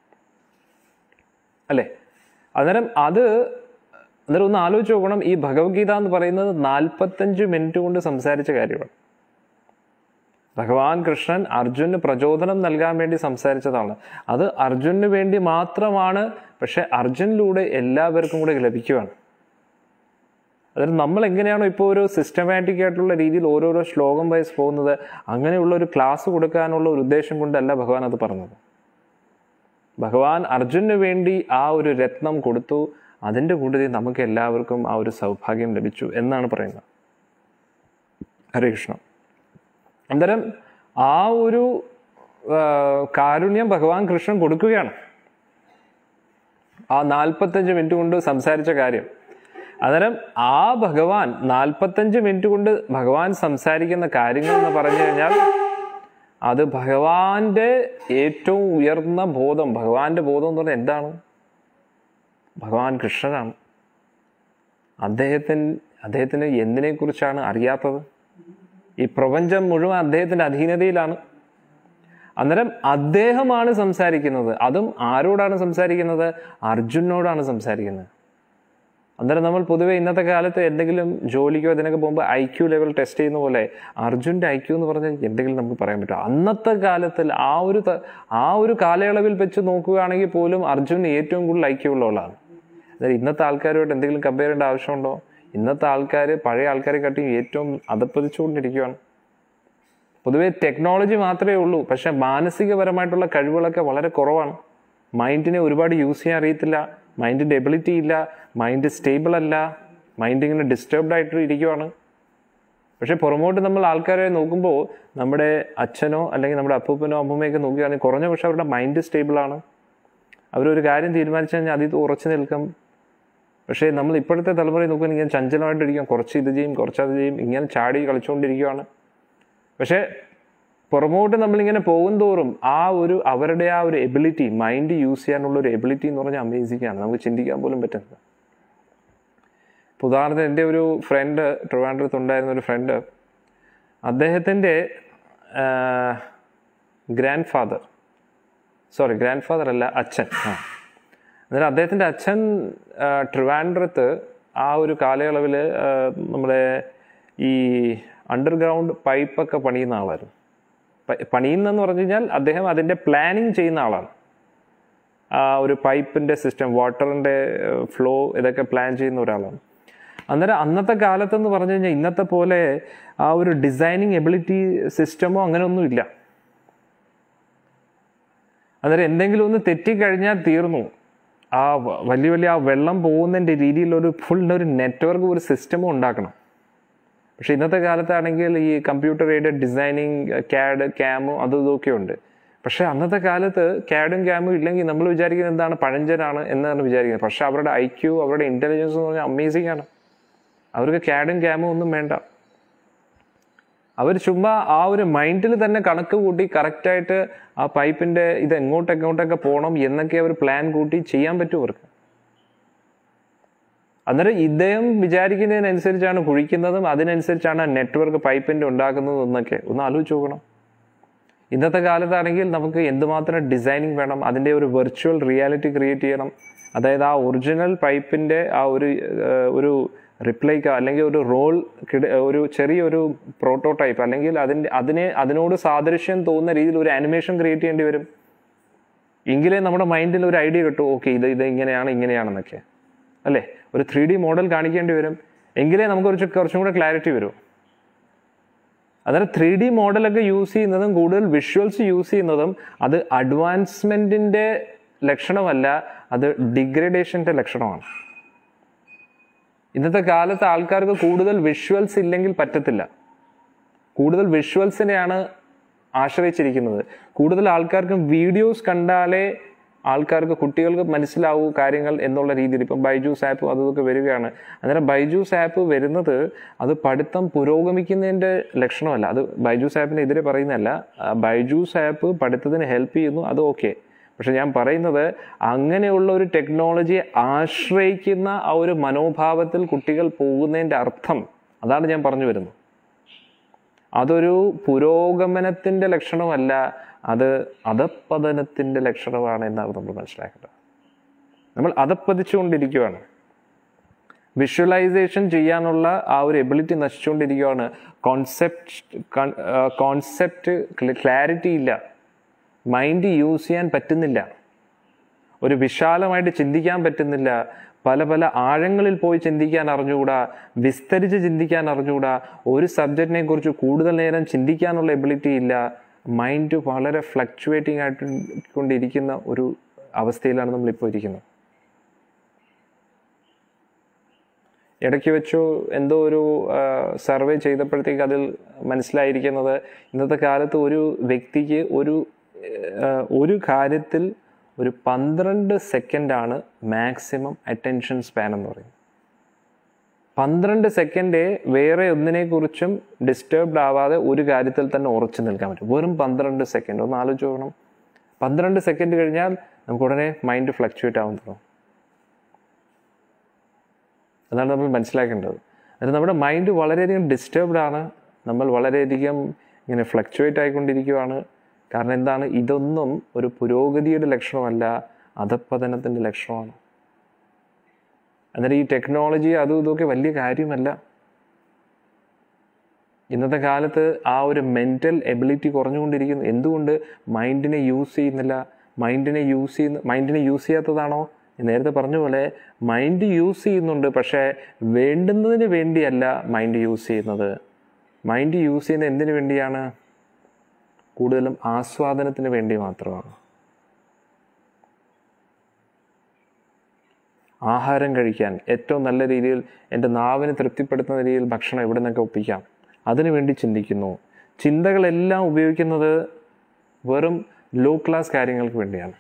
അല്ലേ അന്നേരം അത് അന്നേരം ഒന്ന് ആലോചിച്ച് നോക്കണം ഈ ഭഗവത്ഗീത എന്ന് പറയുന്നത് നാൽപ്പത്തഞ്ച് മിനിറ്റ് കൊണ്ട് സംസാരിച്ച കാര്യമാണ് ഭഗവാൻ കൃഷ്ണൻ അർജുന് പ്രചോദനം നൽകാൻ വേണ്ടി സംസാരിച്ചതാണ് അത് അർജുനു വേണ്ടി മാത്രമാണ് പക്ഷെ അർജുനിലൂടെ എല്ലാവർക്കും കൂടെ ലഭിക്കുകയാണ് അതായത് നമ്മൾ എങ്ങനെയാണോ ഇപ്പോൾ ഒരു സിസ്റ്റമാറ്റിക് ആയിട്ടുള്ള രീതിയിൽ ഓരോരോ ശ്ലോകം വയസ്സ് പോകുന്നത് അങ്ങനെയുള്ള ഒരു ക്ലാസ് കൊടുക്കാനുള്ള ഒരു ഉദ്ദേശം കൊണ്ടല്ല ഭഗവാൻ അത് പറഞ്ഞത് ഭഗവാൻ അർജുനു വേണ്ടി ആ ഒരു രത്നം കൊടുത്തു അതിൻ്റെ കൂട്ടത്തിൽ നമുക്ക് എല്ലാവർക്കും ആ ഒരു സൗഭാഗ്യം ലഭിച്ചു എന്നാണ് പറയുന്നത് ഹരേ കൃഷ്ണ അന്നേരം ആ ഒരു ആ, കാരുണ്യം ഭഗവാൻ കൃഷ്ണൻ കൊടുക്കുകയാണ് ആ നാൽപ്പത്തഞ്ച് മിനിറ്റ് കൊണ്ട് സംസാരിച്ച കാര്യം അന്നേരം ആ ഭഗവാൻ നാൽപ്പത്തഞ്ച് മിനിറ്റ് കൊണ്ട് ഭഗവാൻ സംസാരിക്കുന്ന കാര്യങ്ങൾ എന്ന് പറഞ്ഞു കഴിഞ്ഞാൽ അത് ഭഗവാന്റെ ഏറ്റവും ഉയർന്ന ബോധം ഭഗവാന്റെ ബോധം എന്ന് പറഞ്ഞാൽ എന്താണ് ഭഗവാൻ കൃഷ്ണനാണ് അദ്ദേഹത്തിന് അദ്ദേഹത്തിന് എന്തിനെക്കുറിച്ചാണ് അറിയാത്തത് ഈ പ്രപഞ്ചം മുഴുവൻ അദ്ദേഹത്തിന്റെ അധീനതയിലാണ് അന്നേരം അദ്ദേഹമാണ് സംസാരിക്കുന്നത് അതും ആരോടാണ് സംസാരിക്കുന്നത് അർജുനോടാണ് സംസാരിക്കുന്നത് അന്നേരം നമ്മൾ പൊതുവെ ഇന്നത്തെ കാലത്ത് എന്തെങ്കിലും ജോലിക്കോ അതിനൊക്കെ പോകുമ്പോൾ ഐ ക്യു ലെവൽ ടെസ്റ്റ് ചെയ്യുന്ന പോലെ അർജുൻ്റെ ഐ ക്യു എന്ന് പറഞ്ഞാൽ എന്തെങ്കിലും നമുക്ക് പറയാൻ പറ്റും അന്നത്തെ കാലത്തിൽ ആ ഒരു ത- ആ ഒരു കാലയളവിൽ വെച്ച് നോക്കുകയാണെങ്കിൽ പോലും അർജുന് ഏറ്റവും കൂടുതൽ ഐ ക്യു ഉള്ള ആളാണ് അതായത് ഇന്നത്തെ ആൾക്കാരുമായിട്ട് എന്തെങ്കിലും കമ്പയർ ചെയ്യേണ്ട ആവശ്യമുണ്ടോ ഇന്നത്തെ ആൾക്കാർ പഴയ ആൾക്കാരെ കാട്ടി ഏറ്റവും അതപ്പതിച്ചുകൊണ്ടിരിക്കുകയാണ് പൊതുവെ ടെക്നോളജി മാത്രമേ ഉള്ളൂ പക്ഷെ മാനസികപരമായിട്ടുള്ള കഴിവുകളൊക്കെ വളരെ കുറവാണ് മൈൻഡിനെ ഒരുപാട് യൂസ് ചെയ്യാൻ അറിയത്തില്ല മൈൻഡിന്റെ എബിലിറ്റി ഇല്ല മൈൻഡ് സ്റ്റേബിൾ അല്ല മൈൻഡ് ഇങ്ങനെ ഡിസ്റ്റർബ്ഡ് ആയിട്ട് ഇരിക്കുവാണ് പക്ഷെ പുറമോട്ട് നമ്മൾ ആൾക്കാരെ നോക്കുമ്പോൾ നമ്മുടെ അച്ഛനോ അല്ലെങ്കിൽ നമ്മുടെ അപ്പൂപ്പനോ അമ്മൂമ്മയൊക്കെ നോക്കുകയാണെങ്കിൽ കുറഞ്ഞ പക്ഷെ അവരുടെ മൈൻഡ് സ്റ്റേബിളാണ് അവരൊരു കാര്യം തീരുമാനിച്ചു കഴിഞ്ഞാൽ അതിൽ ഉറച്ചു നിൽക്കും പക്ഷേ നമ്മൾ ഇപ്പോഴത്തെ തലമുറയിൽ നോക്കുകയാണെങ്കിൽ ഇങ്ങനെ ചഞ്ചലമായിട്ടിരിക്കും കുറച്ച് ഇത് ചെയ്യും കുറച്ച് അത് ചെയ്യും ഇങ്ങനെ ചാടി കളിച്ചുകൊണ്ടിരിക്കുകയാണ് പക്ഷേ പുറമോട്ട് നമ്മളിങ്ങനെ പോകും തോറും ആ ഒരു അവരുടെ ആ ഒരു എബിലിറ്റി മൈൻഡ് യൂസ് ചെയ്യാനുള്ള ഒരു എബിലിറ്റി എന്ന് പറഞ്ഞാൽ അമേസിംഗ് ആണ് നമുക്ക് ചിന്തിക്കാൻ പോലും പറ്റുന്നത് ഇപ്പൊ ഉദാഹരണത്തിന് എൻ്റെ ഒരു ഫ്രണ്ട് ട്രിവാൻഡ്രത്ത് ഉണ്ടായിരുന്ന ഒരു ഫ്രണ്ട് അദ്ദേഹത്തിൻ്റെ grandfather sorry grandfather അല്ല അച്ഛൻ ആ അന്നേരം അദ്ദേഹത്തിൻ്റെ അച്ഛൻ ആ, ട്രിവാൻഡ്രത്ത് ആ ഒരു കാലയളവിൽ നമ്മുടെ ഈ അണ്ടർഗ്രൗണ്ട് പൈപ്പൊക്കെ പണിയുന്ന ആളായിരുന്നു പ- പണിയുന്നെന്ന് പറഞ്ഞു കഴിഞ്ഞാൽ അദ്ദേഹം അതിൻ്റെ പ്ലാനിങ് ചെയ്യുന്ന ആളാണ് ആ ഒരു പൈപ്പിൻ്റെ സിസ്റ്റം വാട്ടറിൻ്റെ ഫ്ലോ ഇതൊക്കെ പ്ലാൻ ചെയ്യുന്ന ഒരാളാണ് അന്നേരം അന്നത്തെ കാലത്തെന്ന് പറഞ്ഞു കഴിഞ്ഞാൽ ഇന്നത്തെ പോലെ ആ ഒരു ഡിസൈനിങ് എബിലിറ്റി സിസ്റ്റമോ അങ്ങനെയൊന്നും ഇല്ല അന്നേരം എന്തെങ്കിലും ഒന്ന് തെറ്റിക്കഴിഞ്ഞാൽ തീർന്നു ആ വ- വലിയ വലിയ ആ വെള്ളം പോകുന്നതിൻ്റെ രീതിയിലൊരു ഫുൾ ഒരു നെറ്റ്വർക്ക് ഒരു സിസ്റ്റമും ഉണ്ടാക്കണം പക്ഷെ ഇന്നത്തെ കാലത്താണെങ്കിൽ ഈ കമ്പ്യൂട്ടർ എയ്ഡഡ് ഡിസൈനിങ് ക്യാഡ് ക്യാമും അതും ഇതൊക്കെ ഉണ്ട് പക്ഷെ അന്നത്തെ കാലത്ത് ക്യാഡും ക്യാമും ഇല്ലെങ്കിൽ നമ്മൾ വിചാരിക്കുന്നത് എന്താണ് പഴഞ്ചനാണ് എന്നാണ് വിചാരിക്കുന്നത് പക്ഷെ അവരുടെ ഐ ക്യു അവരുടെ ഇന്റലിജൻസ് എന്ന് പറഞ്ഞാൽ അമേസിംഗ് ആണ് അവർക്ക് ക്യാഡും ക്യാമും ഒന്നും വേണ്ട അവർ ചുമ്മാ ആ ഒരു മൈൻഡിൽ തന്നെ കണക്ക് കൂട്ടി കറക്റ്റായിട്ട് ആ പൈപ്പിന്റെ ഇത് എങ്ങോട്ട് എങ്ങോട്ടൊക്കെ പോകണം എന്നൊക്കെ അവർ പ്ലാൻ കൂട്ടി ചെയ്യാൻ പറ്റും അവർക്ക് അന്നേരം ഇദ്ദേഹം വിചാരിക്കുന്നതിനനുസരിച്ചാണ് കുഴിക്കുന്നതും അതിനനുസരിച്ചാണ് നെറ്റ്വർക്ക് പൈപ്പിന്റെ ഉണ്ടാക്കുന്നതും എന്നൊക്കെ ഒന്ന് ആലോചിച്ച് നോക്കണം ഇന്നത്തെ കാലത്താണെങ്കിൽ നമുക്ക് എന്തുമാത്രം ഡിസൈനിങ് വേണം അതിൻ്റെ ഒരു വെർച്വൽ റിയാലിറ്റി ക്രിയേറ്റ് ചെയ്യണം അതായത് ആ ഒറിജിനൽ പൈപ്പിൻ്റെ ആ ഒരു ഏഹ്, ഒരു റിപ്ലൈക്ക് അല്ലെങ്കിൽ ഒരു റോൾ ഒരു ചെറിയൊരു പ്രോട്ടോടൈപ്പ് അല്ലെങ്കിൽ അതിൻ്റെ അതിനെ അതിനോട് സാദൃശ്യം തോന്നുന്ന രീതിയിൽ ഒരു ആനിമേഷൻ ക്രിയേറ്റ് ചെയ്യേണ്ടി വരും എങ്കിലേ നമ്മുടെ മൈൻഡിൽ ഒരു ഐഡിയ കിട്ടും ഓക്കെ ഇത് ഇത് ഇങ്ങനെയാണ് ഇങ്ങനെയാണെന്നൊക്കെ അല്ലേ ഒരു ത്രീ ഡി മോഡൽ കാണിക്കേണ്ടി വരും എങ്കിലേ നമുക്ക് കുറച്ച് കുറച്ചും കൂടെ ക്ലാരിറ്റി വരും അതായത് ത്രീ ഡി മോഡലൊക്കെ യൂസ് ചെയ്യുന്നതും കൂടുതൽ വിഷ്വൽസ് യൂസ് ചെയ്യുന്നതും അത് അഡ്വാൻസ്മെൻറ്റിൻ്റെ ലക്ഷണമല്ല അത് ഡിഗ്രഡേഷൻ്റെ ലക്ഷണമാണ് ഇന്നത്തെ കാലത്ത് ആൾക്കാർക്ക് കൂടുതൽ വിഷ്വൽസ് ഇല്ലെങ്കിൽ പറ്റത്തില്ല കൂടുതൽ വിഷ്വൽസിനെയാണ് ആശ്രയിച്ചിരിക്കുന്നത് കൂടുതൽ ആൾക്കാർക്ക് വീഡിയോസ് കണ്ടാലേ ആൾക്കാർക്ക് കുട്ടികൾക്ക് മനസ്സിലാവൂ കാര്യങ്ങൾ എന്നുള്ള രീതിയിൽ ഇപ്പം ബൈജൂസ് ആപ്പ് അതൊക്കെ വരികയാണ് അന്നേരം ബൈജൂസ് ആപ്പ് വരുന്നത് അത് പഠിത്തം പുരോഗമിക്കുന്നതിൻ്റെ ലക്ഷണമല്ല അത് ബൈജൂസ് ആപ്പിനെതിരെ പറയുന്നതല്ല ആ, ബൈജൂസ് ആപ്പ് പഠിത്തത്തിന് ഹെൽപ്പ് ചെയ്യുന്നു അത് ഓക്കെ പക്ഷെ ഞാൻ പറയുന്നത് അങ്ങനെയുള്ള ഒരു ടെക്നോളജിയെ ആശ്രയിക്കുന്ന ആ ഒരു മനോഭാവത്തിൽ കുട്ടികൾ പോകുന്നതിൻ്റെ അർത്ഥം അതാണ് ഞാൻ പറഞ്ഞു വരുന്നത് അതൊരു പുരോഗമനത്തിൻ്റെ ലക്ഷണമല്ല അത് അധപ്പതനത്തിൻ്റെ ലക്ഷണമാണ് എന്നാണ് നമ്മൾ മനസ്സിലാക്കേണ്ടത് നമ്മൾ അധപ്പതിച്ചുകൊണ്ടിരിക്കുകയാണ് വിഷ്വലൈസേഷൻ ചെയ്യാനുള്ള ആ ഒരു എബിലിറ്റി നശിച്ചുകൊണ്ടിരിക്കുകയാണ് കോൺസെപ്റ്റ് കോൺസെപ്റ്റ് ക്ലാരിറ്റി ഇല്ല മൈൻഡ് യൂസ് ചെയ്യാൻ പറ്റുന്നില്ല ഒരു വിശാലമായിട്ട് ചിന്തിക്കാൻ പറ്റുന്നില്ല പല പല ആഴങ്ങളിൽ പോയി ചിന്തിക്കാൻ അറിഞ്ഞുകൂടാ വിസ്തരിച്ച് ചിന്തിക്കാൻ അറിഞ്ഞുകൂടാ ഒരു സബ്ജക്റ്റിനെ കുറിച്ച് കൂടുതൽ നേരം ചിന്തിക്കാനുള്ള എബിലിറ്റി ഇല്ല മൈൻഡ് വളരെ ഫ്ലക്ച്വേറ്റിംഗ് ആയിട്ട് കൊണ്ടിരിക്കുന്ന ഒരു അവസ്ഥയിലാണ് നമ്മളിപ്പോൾ ഇരിക്കുന്നത് ഇടയ്ക്ക് വെച്ചു എന്തോ ഒരു സർവേ ചെയ്തപ്പോഴത്തേക്ക് അതിൽ മനസ്സിലായിരിക്കുന്നത് ഇന്നത്തെ കാലത്ത് ഒരു വ്യക്തിക്ക് ഒരു ആ, ഒരു കാര്യത്തിൽ ഒരു പന്ത്രണ്ട് സെക്കൻഡാണ് മാക്സിമം അറ്റൻഷൻ സ്പാൻ എന്ന് പറയുന്നത് പന്ത്രണ്ട് സെക്കൻഡേ വേറെ ഒന്നിനെക്കുറിച്ചും ഡിസ്റ്റർബ്ഡ് ആവാതെ ഒരു കാര്യത്തിൽ തന്നെ ഉറച്ചു നിൽക്കാൻ പറ്റും വെറും പന്ത്രണ്ട് സെക്കൻഡ് ഒന്ന് ആലോചിച്ച് നോക്കണം പന്ത്രണ്ട് സെക്കൻഡ് കഴിഞ്ഞാൽ നമുക്ക് ഉടനെ മൈൻഡ് ഫ്ലക്ച്വേറ്റ് ആവാൻ തുടങ്ങും അതാണ് നമ്മൾ മനസ്സിലാക്കേണ്ടത് അത് നമ്മുടെ മൈൻഡ് വളരെയധികം ഡിസ്റ്റർബ്ഡ് ആണ് നമ്മൾ വളരെയധികം ഇങ്ങനെ ഫ്ലക്ച്വേറ്റ് ആയിക്കൊണ്ടിരിക്കുകയാണ് കാരണം എന്താണ് ഇതൊന്നും ഒരു പുരോഗതിയുടെ ലക്ഷണമല്ല അധപ്പതനത്തിൻ്റെ ലക്ഷണമാണ് അന്നേരം ഈ ടെക്നോളജി അതും ഇതൊക്കെ വലിയ കാര്യമല്ല ഇന്നത്തെ കാലത്ത് ആ ഒരു മെൻ്റൽ എബിലിറ്റി കുറഞ്ഞുകൊണ്ടിരിക്കുന്നു എന്തുകൊണ്ട് മൈൻഡിനെ യൂസ് ചെയ്യുന്നില്ല മൈൻഡിനെ യൂസ് ചെയ്യുന്ന മൈൻഡിനെ യൂസ് ചെയ്യാത്തതാണോ ഞാൻ നേരത്തെ പറഞ്ഞ പോലെ മൈൻഡ് യൂസ് ചെയ്യുന്നുണ്ട് പക്ഷേ വേണ്ടുന്നതിന് വേണ്ടിയല്ല മൈൻഡ് യൂസ് ചെയ്യുന്നത് മൈൻഡ് യൂസ് ചെയ്യുന്നത് എന്തിനു വേണ്ടിയാണ് കൂടുതലും ആസ്വാദനത്തിന് വേണ്ടി മാത്രമാണ് ആഹാരം കഴിക്കാൻ ഏറ്റവും നല്ല രീതിയിൽ എൻ്റെ നാവിന് തൃപ്തിപ്പെടുത്തുന്ന രീതിയിൽ ഭക്ഷണം എവിടെ നിന്നൊക്കെ ഒപ്പിക്കാം അതിനു വേണ്ടി ചിന്തിക്കുന്നു ചിന്തകളെല്ലാം ഉപയോഗിക്കുന്നത് വെറും ലോ ക്ലാസ് കാര്യങ്ങൾക്ക് വേണ്ടിയാണ്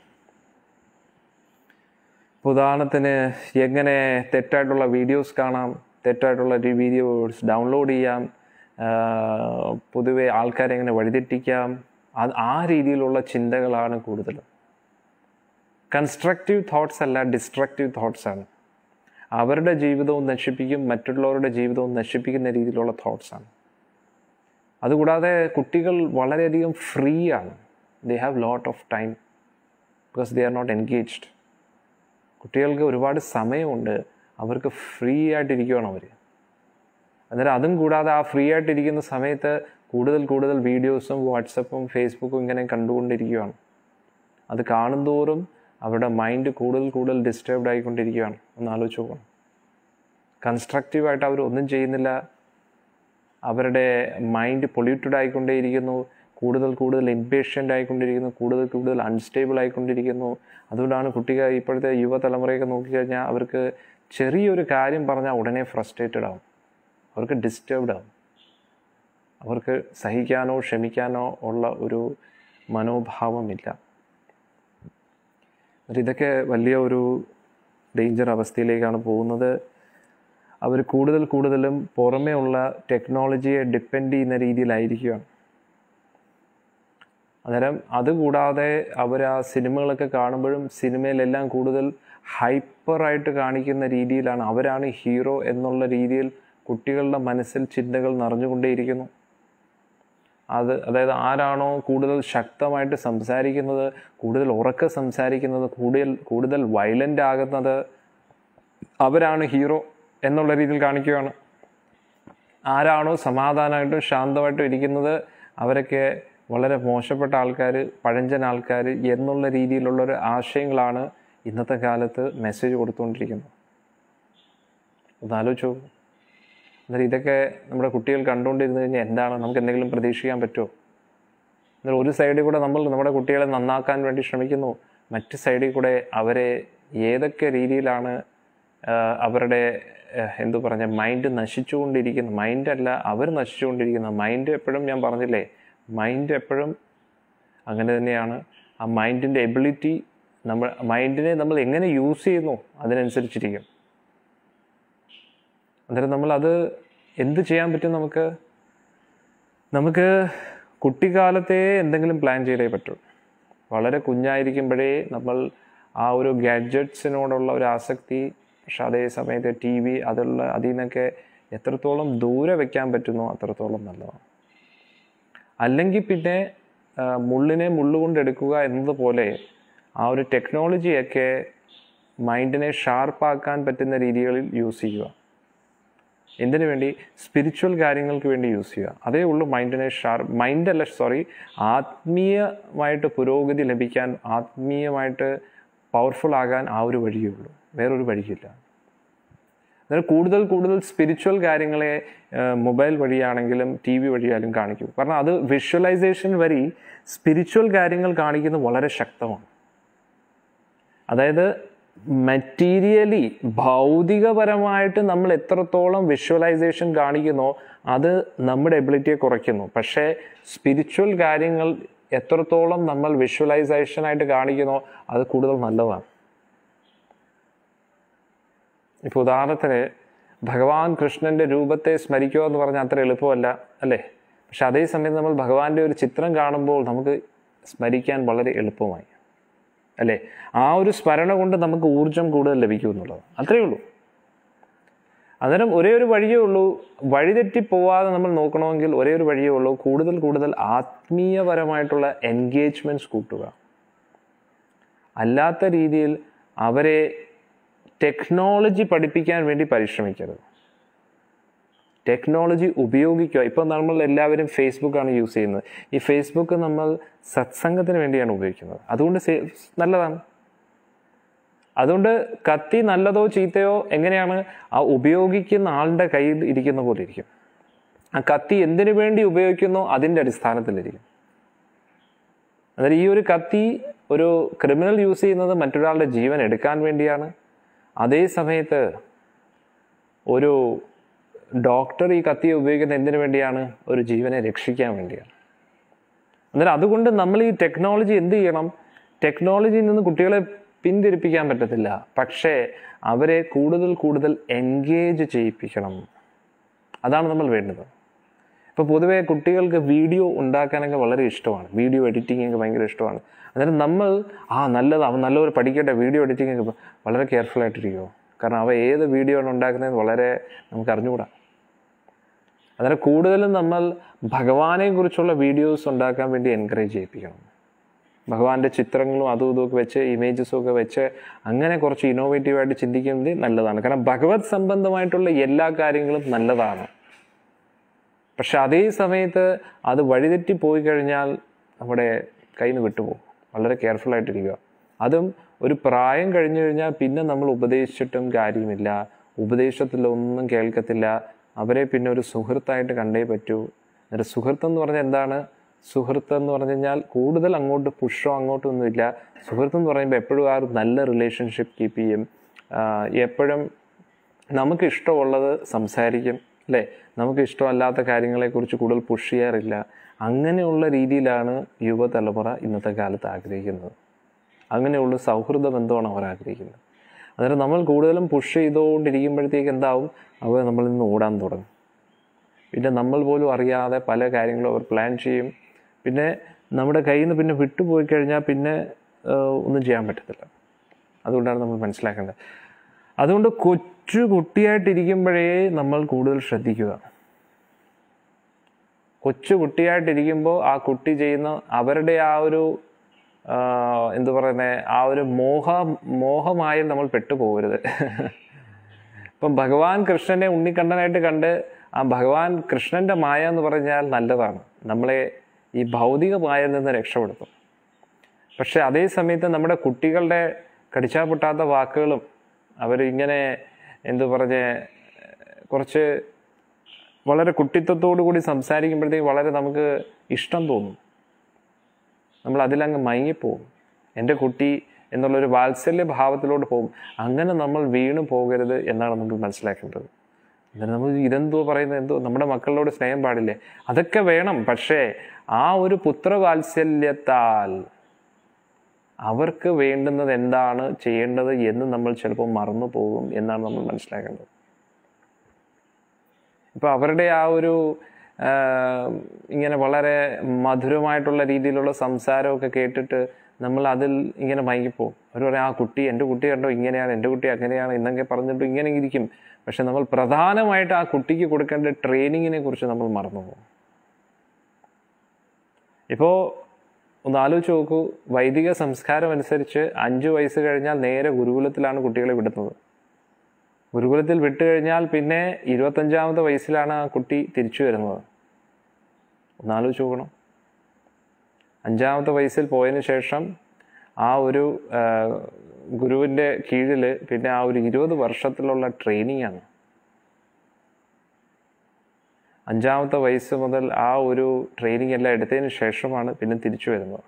ഇപ്പോൾ ഉദാഹരണത്തിന് എങ്ങനെ തെറ്റായിട്ടുള്ള വീഡിയോസ് കാണാം തെറ്റായിട്ടുള്ള വീഡിയോസ് ഡൗൺലോഡ് ചെയ്യാം ആഹ് പൊതുവെ ആൾക്കാരെ എങ്ങനെ വഴിതെറ്റിക്കാം അത് ആ രീതിയിലുള്ള ചിന്തകളാണ് കൂടുതലും കൺസ്ട്രക്റ്റീവ് തോട്ട്സ് അല്ല ഡിസ്ട്രക്റ്റീവ് തോട്ട്സ് ആണ് അവരുടെ ജീവിതവും നശിപ്പിക്കും മറ്റുള്ളവരുടെ ജീവിതവും നശിപ്പിക്കുന്ന രീതിയിലുള്ള തോട്ട്സ് ആണ് അതുകൂടാതെ കുട്ടികൾ വളരെയധികം ഫ്രീ ആണ് they have lot of time because they are not engaged കുട്ടികൾക്ക് ഒരുപാട് സമയമുണ്ട് അവർക്ക് ഫ്രീ ആയിട്ടിരിക്കുകയാണ് അവർ അന്നേരം അതും കൂടാതെ ആ ഫ്രീ ആയിട്ടിരിക്കുന്ന സമയത്ത് കൂടുതൽ കൂടുതൽ വീഡിയോസും വാട്സപ്പും ഫേസ്ബുക്കും ഇങ്ങനെ കണ്ടുകൊണ്ടിരിക്കുകയാണ് അത് കാണുന്തോറും അവരുടെ മൈൻഡ് കൂടുതൽ കൂടുതൽ ഡിസ്റ്റർബ്ഡ് ആയിക്കൊണ്ടിരിക്കുകയാണ് ഒന്ന് ആലോചിച്ച് നോക്കണം കൺസ്ട്രക്റ്റീവായിട്ട് അവർ ഒന്നും ചെയ്യുന്നില്ല അവരുടെ മൈൻഡ് പൊല്യൂട്ടഡ് ആയിക്കൊണ്ടേയിരിക്കുന്നു കൂടുതൽ കൂടുതൽ ഇംപേഷ്യൻ്റ് ആയിക്കൊണ്ടിരിക്കുന്നു കൂടുതൽ കൂടുതൽ അൺസ്റ്റേബിൾ ആയിക്കൊണ്ടിരിക്കുന്നു അതുകൊണ്ടാണ് കുട്ടികൾ ഇപ്പോഴത്തെ യുവതലമുറയൊക്കെ നോക്കിക്കഴിഞ്ഞാൽ അവർക്ക് ചെറിയൊരു കാര്യം പറഞ്ഞാൽ ഉടനെ ഫ്രസ്ട്രേറ്റഡ് ആവും അവർക്ക് ഡിസ്റ്റർബ്ഡ് ആവും അവർക്ക് സഹിക്കാനോ ക്ഷമിക്കാനോ ഉള്ള ഒരു മനോഭാവമില്ല എന്നിട്ട് ഇതൊക്കെ വലിയ ഒരു ഡേഞ്ചർ അവസ്ഥയിലേക്കാണ് പോകുന്നത് അവർ കൂടുതൽ കൂടുതലും പുറമേ ഉള്ള ടെക്നോളജിയെ ഡിപ്പെൻഡ് ചെയ്യുന്ന രീതിയിലായിരിക്കുകയാണ് അന്നേരം അതുകൂടാതെ അവർ ആ സിനിമകളൊക്കെ കാണുമ്പോഴും സിനിമയിലെല്ലാം കൂടുതൽ ഹൈപ്പറായിട്ട് കാണിക്കുന്ന രീതിയിലാണ് അവരാണ് ഹീറോ എന്നുള്ള രീതിയിൽ കുട്ടികളുടെ മനസ്സിൽ ചിന്തകൾ നിറഞ്ഞുകൊണ്ടേയിരിക്കുന്നു അത് അതായത് ആരാണോ കൂടുതൽ ശക്തമായിട്ട് സംസാരിക്കുന്നത് കൂടുതൽ ഉറക്കെ സംസാരിക്കുന്നത് കൂടുതൽ കൂടുതൽ വയലൻ്റ് ആകുന്നത് അവരാണ് ഹീറോ എന്നുള്ള രീതിയിൽ കാണിക്കുകയാണ് ആരാണോ സമാധാനമായിട്ടും ശാന്തമായിട്ടും ഇരിക്കുന്നത് അവരൊക്കെ വളരെ മോശപ്പെട്ട ആൾക്കാർ പഴഞ്ചൻ ആൾക്കാർ എന്നുള്ള രീതിയിലുള്ളൊരു ആശയങ്ങളാണ് ഇന്നത്തെ കാലത്ത് മെസ്സേജ് കൊടുത്തുകൊണ്ടിരിക്കുന്നത് ഒന്ന് ആലോചിച്ചു എന്നാൽ ഇതൊക്കെ നമ്മുടെ കുട്ടികൾ കണ്ടുകൊണ്ടിരുന്നു കഴിഞ്ഞാൽ എന്താണ് നമുക്ക് എന്തെങ്കിലും പ്രതീക്ഷിക്കാൻ പറ്റുമോ എന്നാൽ ഒരു സൈഡിൽ കൂടെ നമ്മൾ നമ്മുടെ കുട്ടികളെ നന്നാക്കാൻ വേണ്ടി ശ്രമിക്കുന്നു മറ്റ് സൈഡിൽ കൂടെ അവരെ ഏതൊക്കെ രീതിയിലാണ് ആ, അവരുടെ ആ, എന്തു പറഞ്ഞ മൈൻഡ് നശിച്ചുകൊണ്ടിരിക്കുന്ന മൈൻഡല്ല അവർ നശിച്ചുകൊണ്ടിരിക്കുന്ന മൈൻഡ് എപ്പോഴും ഞാൻ പറഞ്ഞില്ലേ മൈൻഡ് എപ്പോഴും അങ്ങനെ തന്നെയാണ് ആ മൈൻഡിൻ്റെ എബിലിറ്റി നമ്മൾ മൈൻഡിനെ നമ്മൾ എങ്ങനെ യൂസ് ചെയ്യുന്നു അതിനനുസരിച്ചിരിക്കും അന്നേരം നമ്മളത് എന്ത് ചെയ്യാൻ പറ്റും നമുക്ക് നമുക്ക് കുട്ടിക്കാലത്തെ എന്തെങ്കിലും പ്ലാൻ ചെയ്തേ പറ്റൂ വളരെ കുഞ്ഞായിരിക്കുമ്പോഴേ നമ്മൾ ആ ഒരു ഗാഡ്ജറ്റ്സിനോടുള്ള ഒരു ആസക്തി പക്ഷെ അതേ സമയത്ത് ടി വി അതുള്ള അതിൽ നിന്നൊക്കെ എത്രത്തോളം ദൂരെ വെക്കാൻ പറ്റുന്നോ അത്രത്തോളം നല്ലതാണ് അല്ലെങ്കിൽ പിന്നെ ആ, മുള്ളിനെ മുള്ളുകൊണ്ട് എടുക്കുക എന്നതുപോലെ ആ ഒരു ടെക്നോളജിയൊക്കെ മൈൻഡിനെ ഷാർപ്പാക്കാൻ പറ്റുന്ന രീതികളിൽ യൂസ് ചെയ്യുക എന്തിനു വേണ്ടി സ്പിരിച്വൽ കാര്യങ്ങൾക്ക് വേണ്ടി യൂസ് ചെയ്യുക അതേ ഉള്ളൂ മൈൻഡിനെ ഷാർപ്പ് മൈൻഡല്ല സോറി ആത്മീയമായിട്ട് പുരോഗതി ലഭിക്കാൻ ആത്മീയമായിട്ട് പവർഫുൾ ആകാൻ ആ ഒരു വഴിയേ ഉള്ളൂ വേറൊരു വഴിയില്ല അതായത് കൂടുതൽ കൂടുതൽ സ്പിരിച്വൽ കാര്യങ്ങളെ മൊബൈൽ വഴിയാണെങ്കിലും ടി വി വഴിയായാലും കാണിക്കും കാരണം അത് വിഷ്വലൈസേഷൻ വഴി സ്പിരിച്വൽ കാര്യങ്ങൾ കാണിക്കുന്നത് വളരെ ശക്തമാണ് അതായത് മെറ്റീരിയലി ഭൗതികപരമായിട്ട് നമ്മൾ എത്രത്തോളം വിഷ്വലൈസേഷൻ കാണിക്കുന്നോ അത് നമ്മുടെ എബിലിറ്റിയെ കുറയ്ക്കുന്നു പക്ഷേ സ്പിരിച്വൽ കാര്യങ്ങൾ എത്രത്തോളം നമ്മൾ വിഷ്വലൈസേഷനായിട്ട് കാണിക്കുന്നോ അത് കൂടുതൽ നല്ലതാണ് ഇപ്പോൾ ഉദാഹരണത്തിന് ഭഗവാൻ കൃഷ്ണന്റെ രൂപത്തെ സ്മരിക്കുക എന്ന് പറഞ്ഞാൽ അത്ര എളുപ്പമല്ല അല്ലേ പക്ഷെ അതേസമയം നമ്മൾ ഭഗവാന്റെ ഒരു ചിത്രം കാണുമ്പോൾ നമുക്ക് സ്മരിക്കാൻ വളരെ എളുപ്പമായി അല്ലേ ആ ഒരു സ്മരണ കൊണ്ട് നമുക്ക് ഊർജം കൂടുതൽ ലഭിക്കും എന്നുള്ളത് അത്രയേ ഉള്ളൂ അന്നേരം ഒരേ ഒരു വഴിയേ ഉള്ളൂ വഴിതെറ്റി പോവാതെ നമ്മൾ നോക്കണമെങ്കിൽ ഒരേ ഒരു വഴിയേ ഉള്ളൂ കൂടുതൽ കൂടുതൽ ആത്മീയപരമായിട്ടുള്ള എൻഗേജ്മെൻറ്റ്സ് കൂട്ടുക അല്ലാത്ത രീതിയിൽ അവരെ ടെക്നോളജി പഠിപ്പിക്കാൻ വേണ്ടി പരിശ്രമിക്കരുത് ടെക്നോളജി ഉപയോഗിക്കുക ഇപ്പം നമ്മൾ എല്ലാവരും ഫേസ്ബുക്കാണ് യൂസ് ചെയ്യുന്നത് ഈ ഫേസ്ബുക്ക് നമ്മൾ സത്സംഗത്തിന് വേണ്ടിയാണ് ഉപയോഗിക്കുന്നത് അതുകൊണ്ട് സേ- നല്ലതാണ് അതുകൊണ്ട് കത്തി നല്ലതോ ചീത്തയോ എങ്ങനെയാണ് ആ ഉപയോഗിക്കുന്ന ആളുടെ കയ്യിൽ ഇരിക്കുന്ന പോലെ ഇരിക്കും ആ കത്തി എന്തിനു വേണ്ടി ഉപയോഗിക്കുന്നോ അതിൻ്റെ അടിസ്ഥാനത്തിലിരിക്കും അതായത് ഈ ഒരു കത്തി ഒരു ക്രിമിനൽ യൂസ് ചെയ്യുന്നത് മറ്റൊരാളുടെ ജീവൻ എടുക്കാൻ വേണ്ടിയാണ് അതേ സമയത്ത് ഒരു ഡോക്ടർ ഈ കത്തിയെ ഉപയോഗിക്കുന്നത് എന്തിനു വേണ്ടിയാണ് ഒരു ജീവനെ രക്ഷിക്കാൻ വേണ്ടിയാണ് അന്നേരം അതുകൊണ്ട് നമ്മൾ ഈ ടെക്നോളജി എന്ത് ചെയ്യണം ടെക്നോളജിയിൽ നിന്ന് കുട്ടികളെ പിന്തിരിപ്പിക്കാൻ പറ്റത്തില്ല പക്ഷേ അവരെ കൂടുതൽ കൂടുതൽ എൻഗേജ് ചെയ്യിപ്പിക്കണം അതാണ് നമ്മൾ വേണ്ടത് ഇപ്പോൾ പൊതുവേ കുട്ടികൾക്ക് വീഡിയോ ഉണ്ടാക്കാനൊക്കെ വളരെ ഇഷ്ടമാണ് വീഡിയോ എഡിറ്റിംഗ് ഒക്കെ ഭയങ്കര ഇഷ്ടമാണ് അന്നേരം നമ്മൾ ആ നല്ലത് അവൻ നല്ലൊരു പഠിക്കട്ടെ വീഡിയോ എഡിറ്റിംഗ് ഒക്കെ വളരെ കെയർഫുൾ ആയിട്ടിരിക്കുമോ കാരണം അവ ഏത് വീഡിയോ ആണ് ഉണ്ടാക്കുന്നത് വളരെ നമുക്ക് അറിഞ്ഞുകൂടാ അന്നേരം കൂടുതലും നമ്മൾ ഭഗവാനെ കുറിച്ചുള്ള വീഡിയോസ് ഉണ്ടാക്കാൻ വേണ്ടി എൻകറേജ് ചെയ്യിപ്പിക്കണം ഭഗവാന്റെ ചിത്രങ്ങളും അതും ഇതും ഒക്കെ വെച്ച് ഇമേജസും ഒക്കെ വെച്ച് അങ്ങനെ കുറച്ച് ഇന്നോവേറ്റീവായിട്ട് ചിന്തിക്കുന്നത് നല്ലതാണ് കാരണം ഭഗവത് സംബന്ധമായിട്ടുള്ള എല്ലാ കാര്യങ്ങളും നല്ലതാണ് പക്ഷെ അതേ സമയത്ത് അത് വഴിതെറ്റി പോയി കഴിഞ്ഞാൽ നമ്മുടെ കയ്യിൽ നിന്ന് വിട്ടുപോകും വളരെ കെയർഫുൾ ആയിട്ടിരിക്കുക അതും ഒരു പ്രായം കഴിഞ്ഞു കഴിഞ്ഞാൽ പിന്നെ നമ്മൾ ഉപദേശിച്ചിട്ടും കാര്യമില്ല ഉപദേശത്തിലൊന്നും കേൾക്കത്തില്ല അവരെ പിന്നെ ഒരു സുഹൃത്തായിട്ട് കണ്ടേ പറ്റൂ എന്നിട്ട് സുഹൃത്ത് എന്ന് പറഞ്ഞാൽ എന്താണ് സുഹൃത്ത് എന്ന് പറഞ്ഞു കഴിഞ്ഞാൽ കൂടുതൽ അങ്ങോട്ട് പുഷോ അങ്ങോട്ടും ഒന്നുമില്ല സുഹൃത്ത് എന്ന് പറയുമ്പോൾ എപ്പോഴും ആ ഒരു നല്ല റിലേഷൻഷിപ്പ് കീപ്പ് ചെയ്യും ആഹ് എപ്പോഴും നമുക്ക് ഇഷ്ടമുള്ളത് സംസാരിക്കും അല്ലേ നമുക്ക് ഇഷ്ടമല്ലാത്ത കാര്യങ്ങളെക്കുറിച്ച് കൂടുതൽ പുഷ് ചെയ്യാറില്ല അങ്ങനെയുള്ള രീതിയിലാണ് യുവതലമുറ ഇന്നത്തെ കാലത്ത് ആഗ്രഹിക്കുന്നത് അങ്ങനെയുള്ള സൗഹൃദ ബന്ധമാണ് അവർ ആഗ്രഹിക്കുന്നത് അന്നേരം നമ്മൾ കൂടുതലും പുഷ് ചെയ്തുകൊണ്ടിരിക്കുമ്പോഴത്തേക്ക് എന്താവും അവർ നമ്മളിൽ നിന്ന് ഓടാൻ തുടങ്ങും പിന്നെ നമ്മൾ പോലും അറിയാതെ പല കാര്യങ്ങളും അവർ പ്ലാൻ ചെയ്യും പിന്നെ നമ്മുടെ കയ്യിൽ നിന്ന് പിന്നെ വിട്ടുപോയി കഴിഞ്ഞാൽ പിന്നെ ആഹ്, ഒന്നും ചെയ്യാൻ പറ്റത്തില്ല അതുകൊണ്ടാണ് നമ്മൾ മനസ്സിലാക്കേണ്ടത് അതുകൊണ്ട് കൊച്ചു കുട്ടിയായിട്ടിരിക്കുമ്പോഴേ നമ്മൾ കൂടുതൽ ശ്രദ്ധിക്കുക കൊച്ചു കുട്ടിയായിട്ടിരിക്കുമ്പോൾ ആ കുട്ടി ചെയ്യുന്ന അവരുടെ ആ ഒരു ആ, എന്തു പറയുന്നത് ആ ഒരു മോഹ മോഹമായും നമ്മൾ പെട്ടുപോകരുത് ഇപ്പം ഭഗവാൻ കൃഷ്ണനെ ഉണ്ണിക്കണ്ണനായിട്ട് കണ്ട് ആ ഭഗവാൻ കൃഷ്ണന്റെ മായ എന്ന് പറഞ്ഞാൽ നല്ലതാണ് നമ്മളെ ഈ ഭൗതികമായതിൽ നിന്ന് രക്ഷപ്പെടുത്തും പക്ഷെ അതേ സമയത്ത് നമ്മുടെ കുട്ടികളുടെ കടിച്ചാ പൊട്ടാത്ത വാക്കുകളും അവരിങ്ങനെ എന്തു പറഞ്ഞ് കുറച്ച് വളരെ കുട്ടിത്വത്തോടു കൂടി സംസാരിക്കുമ്പോഴത്തേക്ക് വളരെ നമുക്ക് ഇഷ്ടം തോന്നും നമ്മൾ അതിലങ്ങ് മയങ്ങിപ്പോവും എൻ്റെ കുട്ടി എന്നുള്ളൊരു വാത്സല്യ ഭാവത്തിലോട്ട് പോകും അങ്ങനെ നമ്മൾ വീണു പോകരുത് എന്നാണ് നമ്മൾ മനസ്സിലാക്കേണ്ടത് എന്നിട്ട് നമ്മൾ ഇതെന്തോ പറയുന്നത് എന്തോ നമ്മുടെ മക്കളോട് സ്നേഹം പാടില്ലേ അതൊക്കെ വേണം പക്ഷേ ആ ഒരു പുത്രവാത്സല്യത്താൽ അവർക്ക് വേണ്ടുന്നത് എന്താണ് ചെയ്യേണ്ടത് എന്ന് നമ്മൾ ചിലപ്പോൾ മറന്നു പോകും എന്നാണ് നമ്മൾ മനസ്സിലാക്കേണ്ടത് ഇപ്പോൾ അവരുടെ ആ ഒരു ആ, ഇങ്ങനെ വളരെ മധുരമായിട്ടുള്ള രീതിയിലുള്ള സംസാരമൊക്കെ കേട്ടിട്ട് നമ്മൾ അതിൽ ഇങ്ങനെ മയങ്ങിപ്പോവും അവർ പറയും ആ കുട്ടി എൻ്റെ കുട്ടി കണ്ടോ ഇങ്ങനെയാണ് എൻ്റെ കുട്ടി അങ്ങനെയാണ് എന്നൊക്കെ പറഞ്ഞിട്ട് ഇങ്ങനെ ഇരിക്കും പക്ഷെ നമ്മൾ പ്രധാനമായിട്ട് ആ കുട്ടിക്ക് കൊടുക്കേണ്ട ട്രെയിനിങ്ങിനെ കുറിച്ച് നമ്മൾ മറന്നു പോകും ഇപ്പോൾ ഒന്ന് ആലോചിച്ച് നോക്കൂ വൈദിക സംസ്കാരം അനുസരിച്ച് അഞ്ച് വയസ്സ് കഴിഞ്ഞാൽ നേരെ ഗുരുകുലത്തിലാണ് കുട്ടികളെ വിടുന്നത് ഗുരുകുലത്തിൽ വിട്ടു കഴിഞ്ഞാൽ പിന്നെ ഇരുപത്തഞ്ചാമത്തെ വയസ്സിലാണ് ആ കുട്ടി തിരിച്ചു വരുന്നത് ഒന്ന് ആലോചിച്ച് നോക്കണം അഞ്ചാമത്തെ വയസ്സിൽ പോയതിന് ശേഷം ആ ഒരു ആ, ഗുരുവിൻ്റെ കീഴിൽ പിന്നെ ആ ഒരു ഇരുപത് വർഷത്തിലുള്ള ട്രെയിനിങ് ആണ് അഞ്ചാമത്തെ വയസ്സ് മുതൽ ആ ഒരു ട്രെയിനിങ് എല്ലാം എടുത്തതിന് ശേഷമാണ് പിന്നെ തിരിച്ചു വരുന്നത്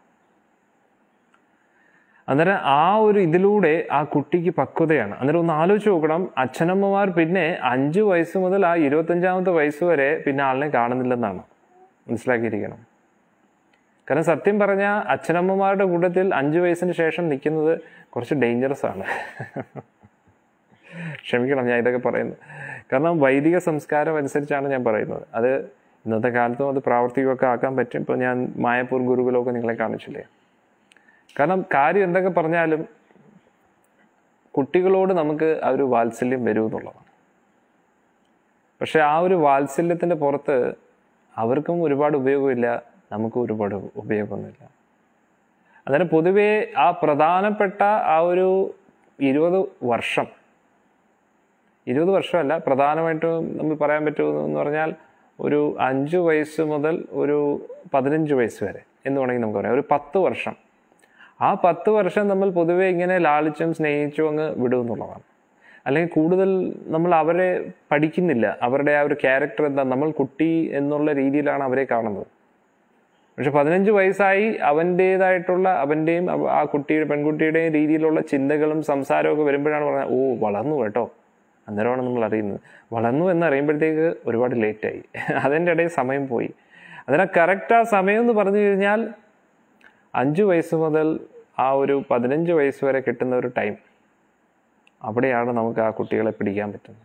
അന്നേരം ആ ഒരു ഇതിലൂടെ ആ കുട്ടിക്ക് പക്വതയാണ് അന്നേരം ഒന്ന് ആലോചിച്ച് നോക്കണം അച്ഛനമ്മമാർ പിന്നെ അഞ്ച് വയസ്സ് മുതൽ ആ ഇരുപത്തഞ്ചാമത്തെ വയസ്സ് വരെ പിന്നെ ആളിനെ കാണുന്നില്ലെന്നാണ് മനസ്സിലാക്കിയിരിക്കണം കാരണം സത്യം പറഞ്ഞാൽ അച്ഛനമ്മമാരുടെ കൂട്ടത്തിൽ അഞ്ച് വയസ്സിന് ശേഷം നിൽക്കുന്നത് കുറച്ച് ഡേഞ്ചറസ് ആണ് ക്ഷമിക്കണം ഞാൻ ഇതൊക്കെ പറയുന്നത് കാരണം വൈദിക സംസ്കാരം അനുസരിച്ചാണ് ഞാൻ പറയുന്നത് അത് ഇന്നത്തെ കാലത്തും അത് പ്രാവർത്തികമൊക്കെ ആക്കാൻ പറ്റും ഇപ്പോൾ ഞാൻ മായപ്പൂർ ഗുരുകുലമൊക്കെ നിങ്ങളെ കാണിച്ചില്ലേ കാരണം കാര്യം എന്തൊക്കെ പറഞ്ഞാലും കുട്ടികളോട് നമുക്ക് ആ ഒരു വാത്സല്യം വരും എന്നുള്ളതാണ് പക്ഷെ ആ ഒരു വാത്സല്യത്തിൻ്റെ പുറത്ത് അവർക്കും ഒരുപാട് ഉപയോഗമില്ല നമുക്കും ഒരുപാട് ഉപയോഗമൊന്നുമില്ല അന്നേരം പൊതുവേ ആ പ്രധാനപ്പെട്ട ആ ഒരു ഇരുപത് വർഷം ഇരുപത് വർഷമല്ല പ്രധാനമായിട്ടും നമ്മൾ പറയാൻ പറ്റുമെന്ന് പറഞ്ഞാൽ ഒരു അഞ്ച് വയസ്സ് മുതൽ ഒരു പതിനഞ്ച് വയസ്സ് വരെ എന്ന് വേണമെങ്കിൽ നമുക്ക് പറയാം ഒരു പത്ത് വർഷം ആ പത്ത് വർഷം നമ്മൾ പൊതുവേ ഇങ്ങനെ ലാളിച്ചും സ്നേഹിച്ചും അങ്ങ് വിടും എന്നുള്ളതാണ് അല്ലെങ്കിൽ കൂടുതൽ നമ്മൾ അവരെ പഠിക്കുന്നില്ല അവരുടെ ആ ഒരു ക്യാരക്ടർ എന്താ നമ്മൾ കുട്ടി എന്നുള്ള രീതിയിലാണ് അവരെ കാണുന്നത് പക്ഷെ പതിനഞ്ച് വയസ്സായി അവൻ്റേതായിട്ടുള്ള അവൻ്റെയും അവ- ആ കുട്ടിയുടെ പെൺകുട്ടിയുടെയും രീതിയിലുള്ള ചിന്തകളും സംസാരവും ഒക്കെ വരുമ്പോഴാണ് പറഞ്ഞത് ഓ വളർന്നു കേട്ടോ അന്നേരമാണ് നമ്മൾ അറിയുന്നത് വളർന്നു എന്ന് അറിയുമ്പോഴത്തേക്ക് ഒരുപാട് ലേറ്റായി അതിൻ്റെ ഇടയിൽ സമയം പോയി അതിനെ കറക്റ്റ് ആ സമയം എന്ന് പറഞ്ഞു കഴിഞ്ഞാൽ അഞ്ച് വയസ്സ് മുതൽ ആ ഒരു പതിനഞ്ച് വയസ്സ് വരെ കിട്ടുന്ന ഒരു ടൈം അവിടെയാണ് നമുക്ക് ആ കുട്ടികളെ പിടിക്കാൻ പറ്റുന്നത്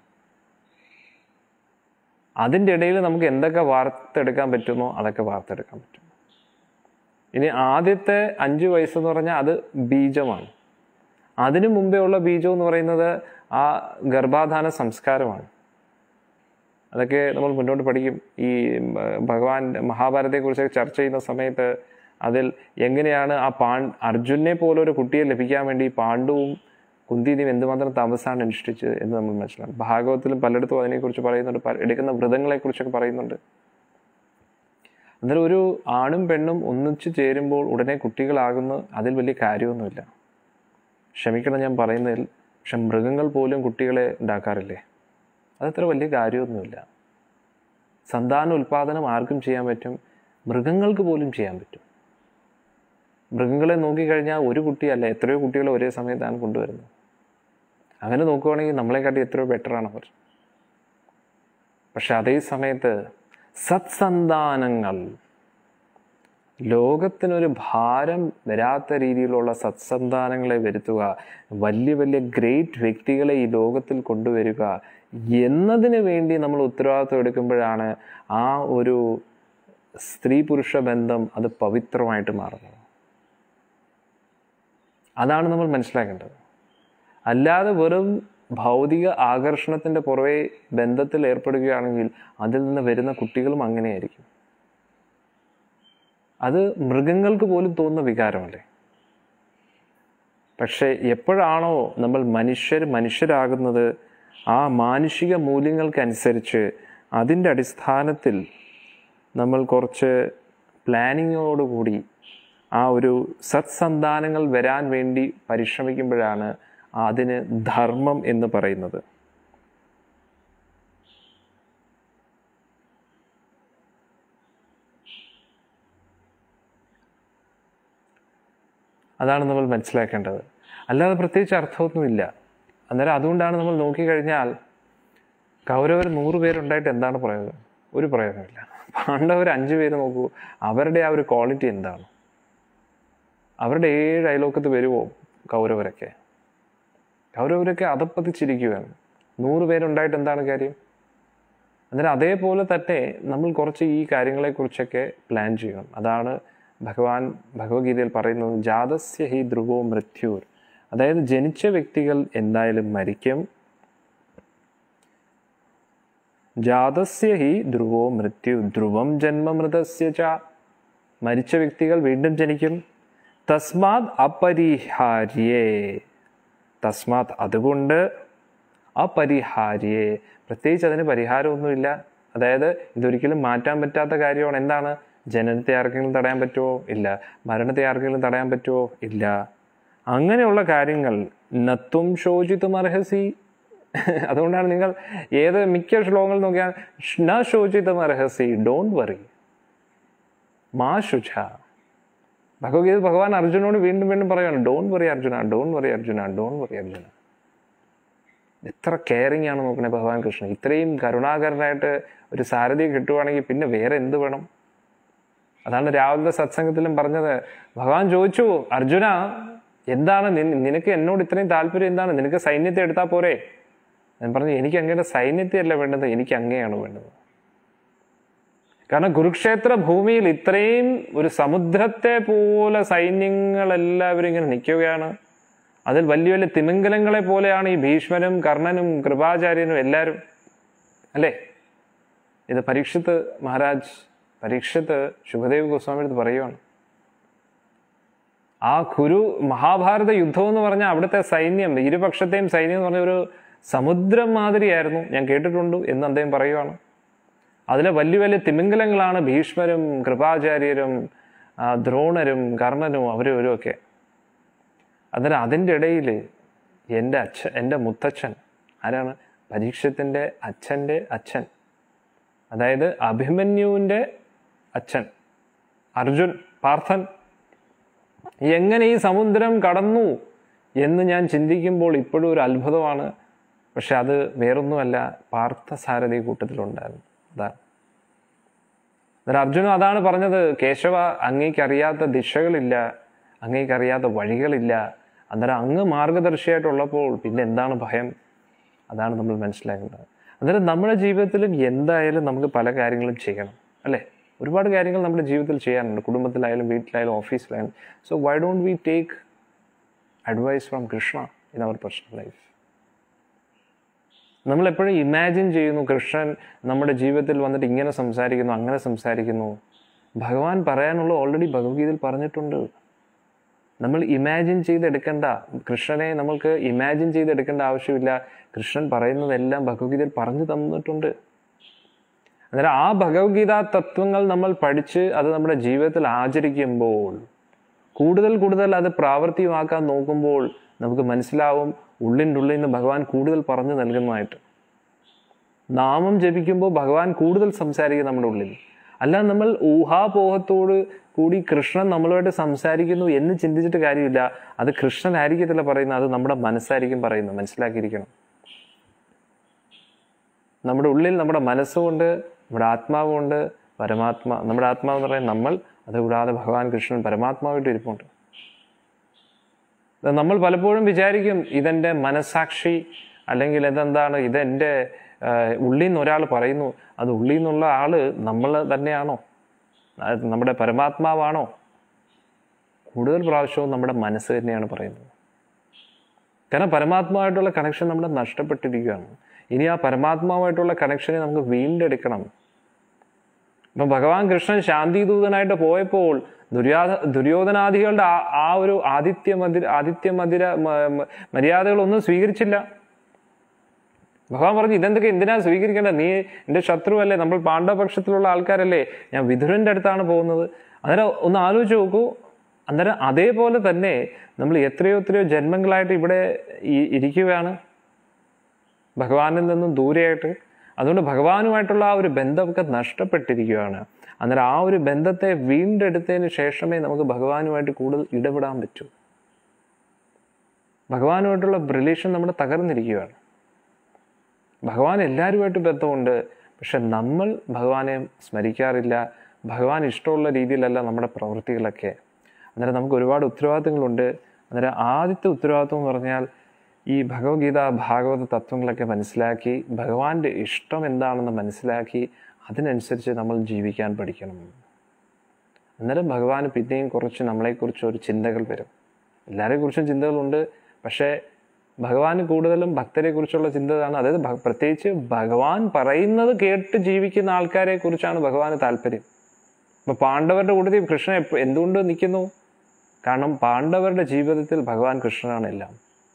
അതിൻ്റെ ഇടയിൽ നമുക്ക് എന്തൊക്കെ വാർത്തെടുക്കാൻ പറ്റുമോ അതൊക്കെ വാർത്തെടുക്കാൻ പറ്റും ഇനി ആദ്യത്തെ അഞ്ച് വയസ്സെന്ന് പറഞ്ഞാൽ അത് ബീജമാണ് അതിനു മുമ്പേ ഉള്ള ബീജം എന്ന് പറയുന്നത് ആ ഗർഭാധാന സംസ്കാരമാണ് അതൊക്കെ നമ്മൾ മുന്നോട്ട് പഠിക്കും ഈ ഉം, ഭഗവാൻ മഹാഭാരതത്തെക്കുറിച്ച് ചർച്ച ചെയ്യുന്ന സമയത്ത് അതിൽ എങ്ങനെയാണ് ആ പാൺ അർജുനെ പോലെ ഒരു കുട്ടിയെ ലഭിക്കാൻ വേണ്ടി പാണ്ഡുവും കുന്തിയും എന്തുമാത്രം തപസ്സാണ് അനുഷ്ഠിച്ചത് എന്ന് നമ്മൾ മനസ്സിലാക്കും ഭാഗവത്തിലും പലയിടത്തും അതിനെക്കുറിച്ച് പറയുന്നുണ്ട് പല- എടുക്കുന്ന വ്രതങ്ങളെക്കുറിച്ചൊക്കെ പറയുന്നുണ്ട് അന്നേരം ഒരു ആണും പെണ്ണും ഒന്നിച്ചു ചേരുമ്പോൾ ഉടനെ കുട്ടികളാകുന്ന അതിൽ വലിയ കാര്യമൊന്നുമില്ല ക്ഷമിക്കണം ഞാൻ പറയുന്നതിൽ പക്ഷെ മൃഗങ്ങൾ പോലും കുട്ടികളെ ഉണ്ടാക്കാറില്ലേ അതത്ര വലിയ കാര്യമൊന്നുമില്ല സന്താന ഉൽപാദനം ആർക്കും ചെയ്യാൻ പറ്റും മൃഗങ്ങൾക്ക് പോലും ചെയ്യാൻ പറ്റും മൃഗങ്ങളെ നോക്കിക്കഴിഞ്ഞാൽ ഒരു കുട്ടിയല്ല എത്രയോ കുട്ടികളെ ഒരേ സമയത്താണ് കൊണ്ടുവരുന്നത് അങ്ങനെ നോക്കുവാണെങ്കിൽ നമ്മളെക്കാട്ടി എത്രയോ ബെറ്ററാണ് അവർ പക്ഷെ അതേ സമയത്ത് സത്സന്താനങ്ങൾ ലോകത്തിനൊരു ഭാരം വരാത്ത രീതിയിലുള്ള സത്സന്താനങ്ങളെ വരുത്തുക വലിയ വലിയ ഗ്രേറ്റ് വ്യക്തികളെ ഈ ലോകത്തിൽ കൊണ്ടുവരിക എന്നതിന് വേണ്ടി നമ്മൾ ഉത്തരവാദിത്വം എടുക്കുമ്പോഴാണ് ആ ഒരു സ്ത്രീ പുരുഷ ബന്ധം അത് പവിത്രമായിട്ട് മാറുന്നത് അതാണ് നമ്മൾ മനസ്സിലാക്കേണ്ടത് അല്ലാതെ വെറും ഭൗതിക ആകർഷണത്തിൻ്റെ പുറകെ ബന്ധത്തിൽ ഏർപ്പെടുകയാണെങ്കിൽ അതിൽ നിന്ന് വരുന്ന കുട്ടികളും അങ്ങനെയായിരിക്കും അത് മൃഗങ്ങൾക്ക് പോലും തോന്നുന്ന വികാരമല്ലേ പക്ഷേ എപ്പോഴാണോ നമ്മൾ മനുഷ്യർ മനുഷ്യരാകുന്നത് ആ മാനുഷിക മൂല്യങ്ങൾക്കനുസരിച്ച് അതിൻ്റെ അടിസ്ഥാനത്തിൽ നമ്മൾ കുറച്ച് പ്ലാനിങ്ങോടുകൂടി ആ ഒരു സത്സന്താനങ്ങൾ വരാൻ വേണ്ടി പരിശ്രമിക്കുമ്പോഴാണ് അതിന് ധർമ്മം എന്ന് പറയുന്നത് അതാണ് നമ്മൾ മനസ്സിലാക്കേണ്ടത് അല്ലാതെ പ്രത്യേകിച്ച് അർത്ഥമൊന്നുമില്ല അന്നേരം അതുകൊണ്ടാണ് നമ്മൾ നോക്കിക്കഴിഞ്ഞാൽ കൗരവർ നൂറ് പേരുണ്ടായിട്ട് എന്താണ് പ്രയോജനം ഒരു പ്രയോജനമില്ല പാണ്ഡവർ അഞ്ച് പേര് നോക്കൂ അവരുടെ ആ ഒരു ക്വാളിറ്റി എന്താണ് അവരുടെ ഏഴ് അയലോക്കത്ത് വരുമോ കൗരവരൊക്കെ കൗരവരൊക്കെ അതപ്പതിച്ചിരിക്കുകയാണ് നൂറ് പേരുണ്ടായിട്ട് എന്താണ് കാര്യം അന്നേരം അതേപോലെ തന്നെ നമ്മൾ കുറച്ച് ഈ കാര്യങ്ങളെക്കുറിച്ചൊക്കെ പ്ലാൻ ചെയ്യണം അതാണ് ഭഗവാൻ ഭഗവത്ഗീതയിൽ പറയുന്നത് ജാതസ്യ ഹി ധ്രുവോ മൃത്യൂർ അതായത് ജനിച്ച വ്യക്തികൾ എന്തായാലും മരിക്കും ജാതസ്യ ഹി ധ്രുവോ മൃത്യു ധ്രുവം ജന്മമൃതസ്യ ച മരിച്ച വ്യക്തികൾ വീണ്ടും ജനിക്കും തസ്മാത് അപരിഹാര്യേ തസ്മാത് അതുകൊണ്ട് അപരിഹാര്യേ പ്രത്യേകിച്ച് അതിന് പരിഹാരമൊന്നുമില്ല അതായത് ഇതൊരിക്കലും മാറ്റാൻ പറ്റാത്ത കാര്യമാണ് എന്താണ് ജനനത്തെ ആർക്കെങ്കിലും തടയാൻ പറ്റുമോ ഇല്ല മരണത്തെ ആർക്കെങ്കിലും തടയാൻ പറ്റുമോ ഇല്ല അങ്ങനെയുള്ള കാര്യങ്ങൾ നത്വം ശോചിത്തും അർഹസി അതുകൊണ്ടാണ് നിങ്ങൾ ഏത് മിക്ക ശ്ലോകങ്ങൾ നോക്കിയാൽ ന ശോചിതം അർഹസി ഡോണ്ട് വറി മാ ശുച ഭഗവത്ഗീത ഭഗവാൻ അർജുനോട് വീണ്ടും വീണ്ടും പറയുകയാണ് don't worry Arjuna don't worry Arjuna don't worry Arjuna എത്ര കെയറിങ് ആണ് നോക്കണേ ഭഗവാൻ കൃഷ്ണൻ ഇത്രയും കരുണാകരനായിട്ട് ഒരു സാരഥി കിട്ടുവാണെങ്കിൽ പിന്നെ വേറെ എന്ത് വേണം അതാണ് രാവിലത്തെ സത്സംഗത്തിലും പറഞ്ഞത് ഭഗവാൻ ചോദിച്ചു അർജുന എന്താണ് നിൻ- നിനക്ക് എന്നോട് ഇത്രയും താല്പര്യം എന്താണ് നിനക്ക് സൈന്യത്തെ എടുത്താൽ പോരെ ഞാൻ പറഞ്ഞു എനിക്ക് അങ്ങയുടെ സൈന്യത്തെ അല്ല വേണ്ടത് എനിക്ക് അങ്ങയാണ് വേണ്ടത് കാരണം കുരുക്ഷേത്ര ഭൂമിയിൽ ഇത്രയും ഒരു സമുദ്രത്തെ പോലെ സൈന്യങ്ങളെല്ലാവരും ഇങ്ങനെ നിൽക്കുകയാണ് അതിൽ വലിയ വലിയ തിമിംഗലങ്ങളെ പോലെയാണ് ഈ ഭീഷ്മനും കർണനും കൃപാചാര്യനും എല്ലാവരും അല്ലേ ഇത് പരീക്ഷത്ത് മഹാരാജ് പരീക്ഷത്ത് ശുഭദേവ് ഗോസ്വാമി അടുത്ത് പറയുവാണ് ആ കുരു മഹാഭാരത യുദ്ധം എന്ന് പറഞ്ഞാൽ അവിടുത്തെ സൈന്യം ഇരുപക്ഷത്തെയും സൈന്യം എന്ന് പറഞ്ഞ ഒരു സമുദ്രം മാതിരിയായിരുന്നു ഞാൻ കേട്ടിട്ടുണ്ട് എന്ന് അദ്ദേഹം പറയുവാണ് അതിലെ വലിയ വലിയ തിമിംഗലങ്ങളാണ് ഭീഷ്മരും കൃപാചാര്യരും ആ, ദ്രോണരും കർണനും അവരും ഇവരും ഒക്കെ അന്നേരം അതിൻ്റെ ഇടയിൽ എൻ്റെ അച്ഛൻ എൻ്റെ മുത്തച്ഛൻ ആരാണ് പരീക്ഷത്തിൻ്റെ അച്ഛൻ്റെ അച്ഛൻ അതായത് അഭിമന്യുവിൻ്റെ അച്ഛൻ അർജുൻ പാർത്ഥൻ എങ്ങനെ ഈ സമുദ്രം കടന്നു എന്ന് ഞാൻ ചിന്തിക്കുമ്പോൾ ഇപ്പോഴും ഒരു അത്ഭുതമാണ് പക്ഷെ അത് വേറൊന്നുമല്ല പാർത്ഥസാരഥി കൂട്ടത്തിലുണ്ടായിരുന്നു അതാണ് അന്നേരം അർജുന അതാണ് പറഞ്ഞത് കേശവ അങ്ങേക്കറിയാത്ത ദിശകളില്ല അങ്ങേക്കറിയാത്ത വഴികളില്ല അന്നേരം അങ്ങ് മാർഗദർശിയായിട്ടുള്ളപ്പോൾ പിന്നെ എന്താണ് ഭയം അതാണ് നമ്മൾ മനസ്സിലാക്കേണ്ടത് അന്നേരം നമ്മുടെ ജീവിതത്തിലും എന്തായാലും നമുക്ക് പല കാര്യങ്ങളും ചെയ്യണം അല്ലേ ഒരുപാട് കാര്യങ്ങൾ നമ്മുടെ ജീവിതത്തിൽ ചെയ്യാനുണ്ട് കുടുംബത്തിലായാലും വീട്ടിലായാലും ഓഫീസിലായാലും so why don't we take advice from Krishna in our personal life നമ്മൾ എപ്പോഴും ഇമാജിൻ ചെയ്യുന്നു കൃഷ്ണൻ നമ്മുടെ ജീവിതത്തിൽ വന്നിട്ട് ഇങ്ങനെ സംസാരിക്കുന്നു അങ്ങനെ സംസാരിക്കുന്നു ഭഗവാൻ പറയാനുള്ള ഓൾറെഡി ഭഗവത്ഗീതയിൽ പറഞ്ഞിട്ടുണ്ട് നമ്മൾ ഇമാജിൻ ചെയ്തെടുക്കേണ്ട കൃഷ്ണനെ നമ്മൾക്ക് ഇമാജിൻ ചെയ്തെടുക്കേണ്ട ആവശ്യമില്ല കൃഷ്ണൻ പറയുന്നതെല്ലാം ഭഗവത്ഗീതയിൽ പറഞ്ഞു തന്നിട്ടുണ്ട് അന്നേരം ആ ഭഗവത്ഗീത തത്വങ്ങൾ നമ്മൾ പഠിച്ച് അത് നമ്മുടെ ജീവിതത്തിൽ ആചരിക്കുമ്പോൾ കൂടുതൽ കൂടുതൽ അത് പ്രാവർത്തികമാക്കാൻ നോക്കുമ്പോൾ നമുക്ക് മനസ്സിലാവും ഉള്ളിൻ്റെ ഉള്ളിൽ നിന്ന് ഭഗവാൻ കൂടുതൽ പറഞ്ഞു നൽകുന്നതായിട്ട് നാമം ജപിക്കുമ്പോൾ ഭഗവാൻ കൂടുതൽ സംസാരിക്കും നമ്മുടെ ഉള്ളിൽ അല്ല നമ്മൾ ഊഹാപോഹത്തോട് കൂടി കൃഷ്ണൻ നമ്മളുമായിട്ട് സംസാരിക്കുന്നു എന്ന് ചിന്തിച്ചിട്ട് കാര്യമില്ല അത് കൃഷ്ണനായിരിക്കത്തില്ല പറയുന്നത് അത് നമ്മുടെ മനസ്സായിരിക്കും പറയുന്നത് മനസ്സിലാക്കിയിരിക്കണം നമ്മുടെ ഉള്ളിൽ നമ്മുടെ മനസ്സുകൊണ്ട് നമ്മുടെ ആത്മാവുകൊണ്ട് പരമാത്മാ നമ്മുടെ ആത്മാവ് എന്ന് പറയുന്നത് നമ്മൾ അതുകൂടാതെ ഭഗവാൻ കൃഷ്ണൻ പരമാത്മാവായിട്ട് ഇരിപ്പുണ്ട് ഇത് നമ്മൾ പലപ്പോഴും വിചാരിക്കും ഇതെൻ്റെ മനസാക്ഷി അല്ലെങ്കിൽ ഇതെന്താണ് ഇതെൻ്റെ ആഹ്, ഉള്ളിൽ നിന്ന് ഒരാൾ പറയുന്നു അത് ഉള്ളിൽ നിന്നുള്ള ആള് നമ്മൾ തന്നെയാണോ അത് നമ്മുടെ പരമാത്മാവാണോ കൂടുതൽ പ്രാവശ്യവും നമ്മുടെ മനസ്സ് തന്നെയാണ് പറയുന്നത് കാരണം പരമാത്മാവായിട്ടുള്ള കണക്ഷൻ നമ്മുടെ നഷ്ടപ്പെട്ടിരിക്കുകയാണ് ഇനി ആ പരമാത്മാവായിട്ടുള്ള കണക്ഷനെ നമുക്ക് വീണ്ടെടുക്കണം ഇപ്പം ഭഗവാൻ കൃഷ്ണൻ ശാന്തിദൂതനായിട്ട് പോയപ്പോൾ ദുര്യാധ ദുര്യോധനാദികളുടെ ആ ആ ഒരു ആദിത്യ മതിര ആദിത്യ മതിര മ- മ- മര്യാദകളൊന്നും സ്വീകരിച്ചില്ല ഭഗവാൻ പറഞ്ഞു ഇതെന്തൊക്കെ എന്തിനാ സ്വീകരിക്കേണ്ടത് നീ എൻ്റെ ശത്രുവല്ലേ നമ്മൾ പാണ്ഡവപക്ഷത്തിലുള്ള ആൾക്കാരല്ലേ ഞാൻ വിതുരൻ്റെ അടുത്താണ് പോകുന്നത് അന്നേരം ഒന്ന് ആലോചിച്ച് നോക്കൂ അന്നേരം അതേപോലെ തന്നെ നമ്മൾ എത്രയോ എത്രയോ ജന്മങ്ങളായിട്ട് ഇവിടെ ഈ- ഇരിക്കുകയാണ് ഭഗവാനിൽ നിന്നും ദൂരെയായിട്ട് അതുകൊണ്ട് ഭഗവാനുമായിട്ടുള്ള ആ ഒരു ബന്ധമൊക്കെ നഷ്ടപ്പെട്ടിരിക്കുകയാണ് അന്നേരം ആ ഒരു ബന്ധത്തെ വീണ്ടെടുത്തതിന് ശേഷമേ നമുക്ക് ഭഗവാനുമായിട്ട് കൂടുതൽ ഇടപെടാൻ പറ്റൂ ഭഗവാനുമായിട്ടുള്ള റിലേഷൻ നമ്മുടെ തകർന്നിരിക്കുകയാണ് ഭഗവാൻ എല്ലാവരുമായിട്ട് ബന്ധമുണ്ട് പക്ഷെ നമ്മൾ ഭഗവാനെ സ്മരിക്കാറില്ല ഭഗവാൻ ഇഷ്ടമുള്ള രീതിയിലല്ല നമ്മുടെ പ്രവൃത്തികളൊക്കെ അന്നേരം നമുക്ക് ഒരുപാട് ഉത്തരവാദിത്തങ്ങളുണ്ട് അന്നേരം ആദ്യത്തെ ഉത്തരവാദിത്വം എന്ന് പറഞ്ഞാൽ ഈ ഭഗവത്ഗീത ഭാഗവത തത്വങ്ങളൊക്കെ മനസ്സിലാക്കി ഭഗവാന്റെ ഇഷ്ടം എന്താണെന്ന് മനസ്സിലാക്കി അതിനനുസരിച്ച് നമ്മൾ ജീവിക്കാൻ പഠിക്കണം അന്നേരം ഭഗവാന് പിന്നെയും കുറച്ച് നമ്മളെക്കുറിച്ച് ഒരു ചിന്തകൾ വരും എല്ലാവരെ കുറിച്ചും ചിന്തകളുണ്ട് പക്ഷേ ഭഗവാന് കൂടുതലും ഭക്തരെ കുറിച്ചുള്ള ചിന്തകളാണ് അതായത് ഭ- പ്രത്യേകിച്ച് ഭഗവാൻ പറയുന്നത് കേട്ട് ജീവിക്കുന്ന ആൾക്കാരെ കുറിച്ചാണ് ഭഗവാന് താല്പര്യം അപ്പൊ പാണ്ഡവരുടെ കൂട്ടത്തിൽ കൃഷ്ണൻ എപ്പ- എന്തുകൊണ്ട് നിൽക്കുന്നു കാരണം പാണ്ഡവരുടെ ജീവിതത്തിൽ ഭഗവാൻ കൃഷ്ണനാണ് എല്ലാം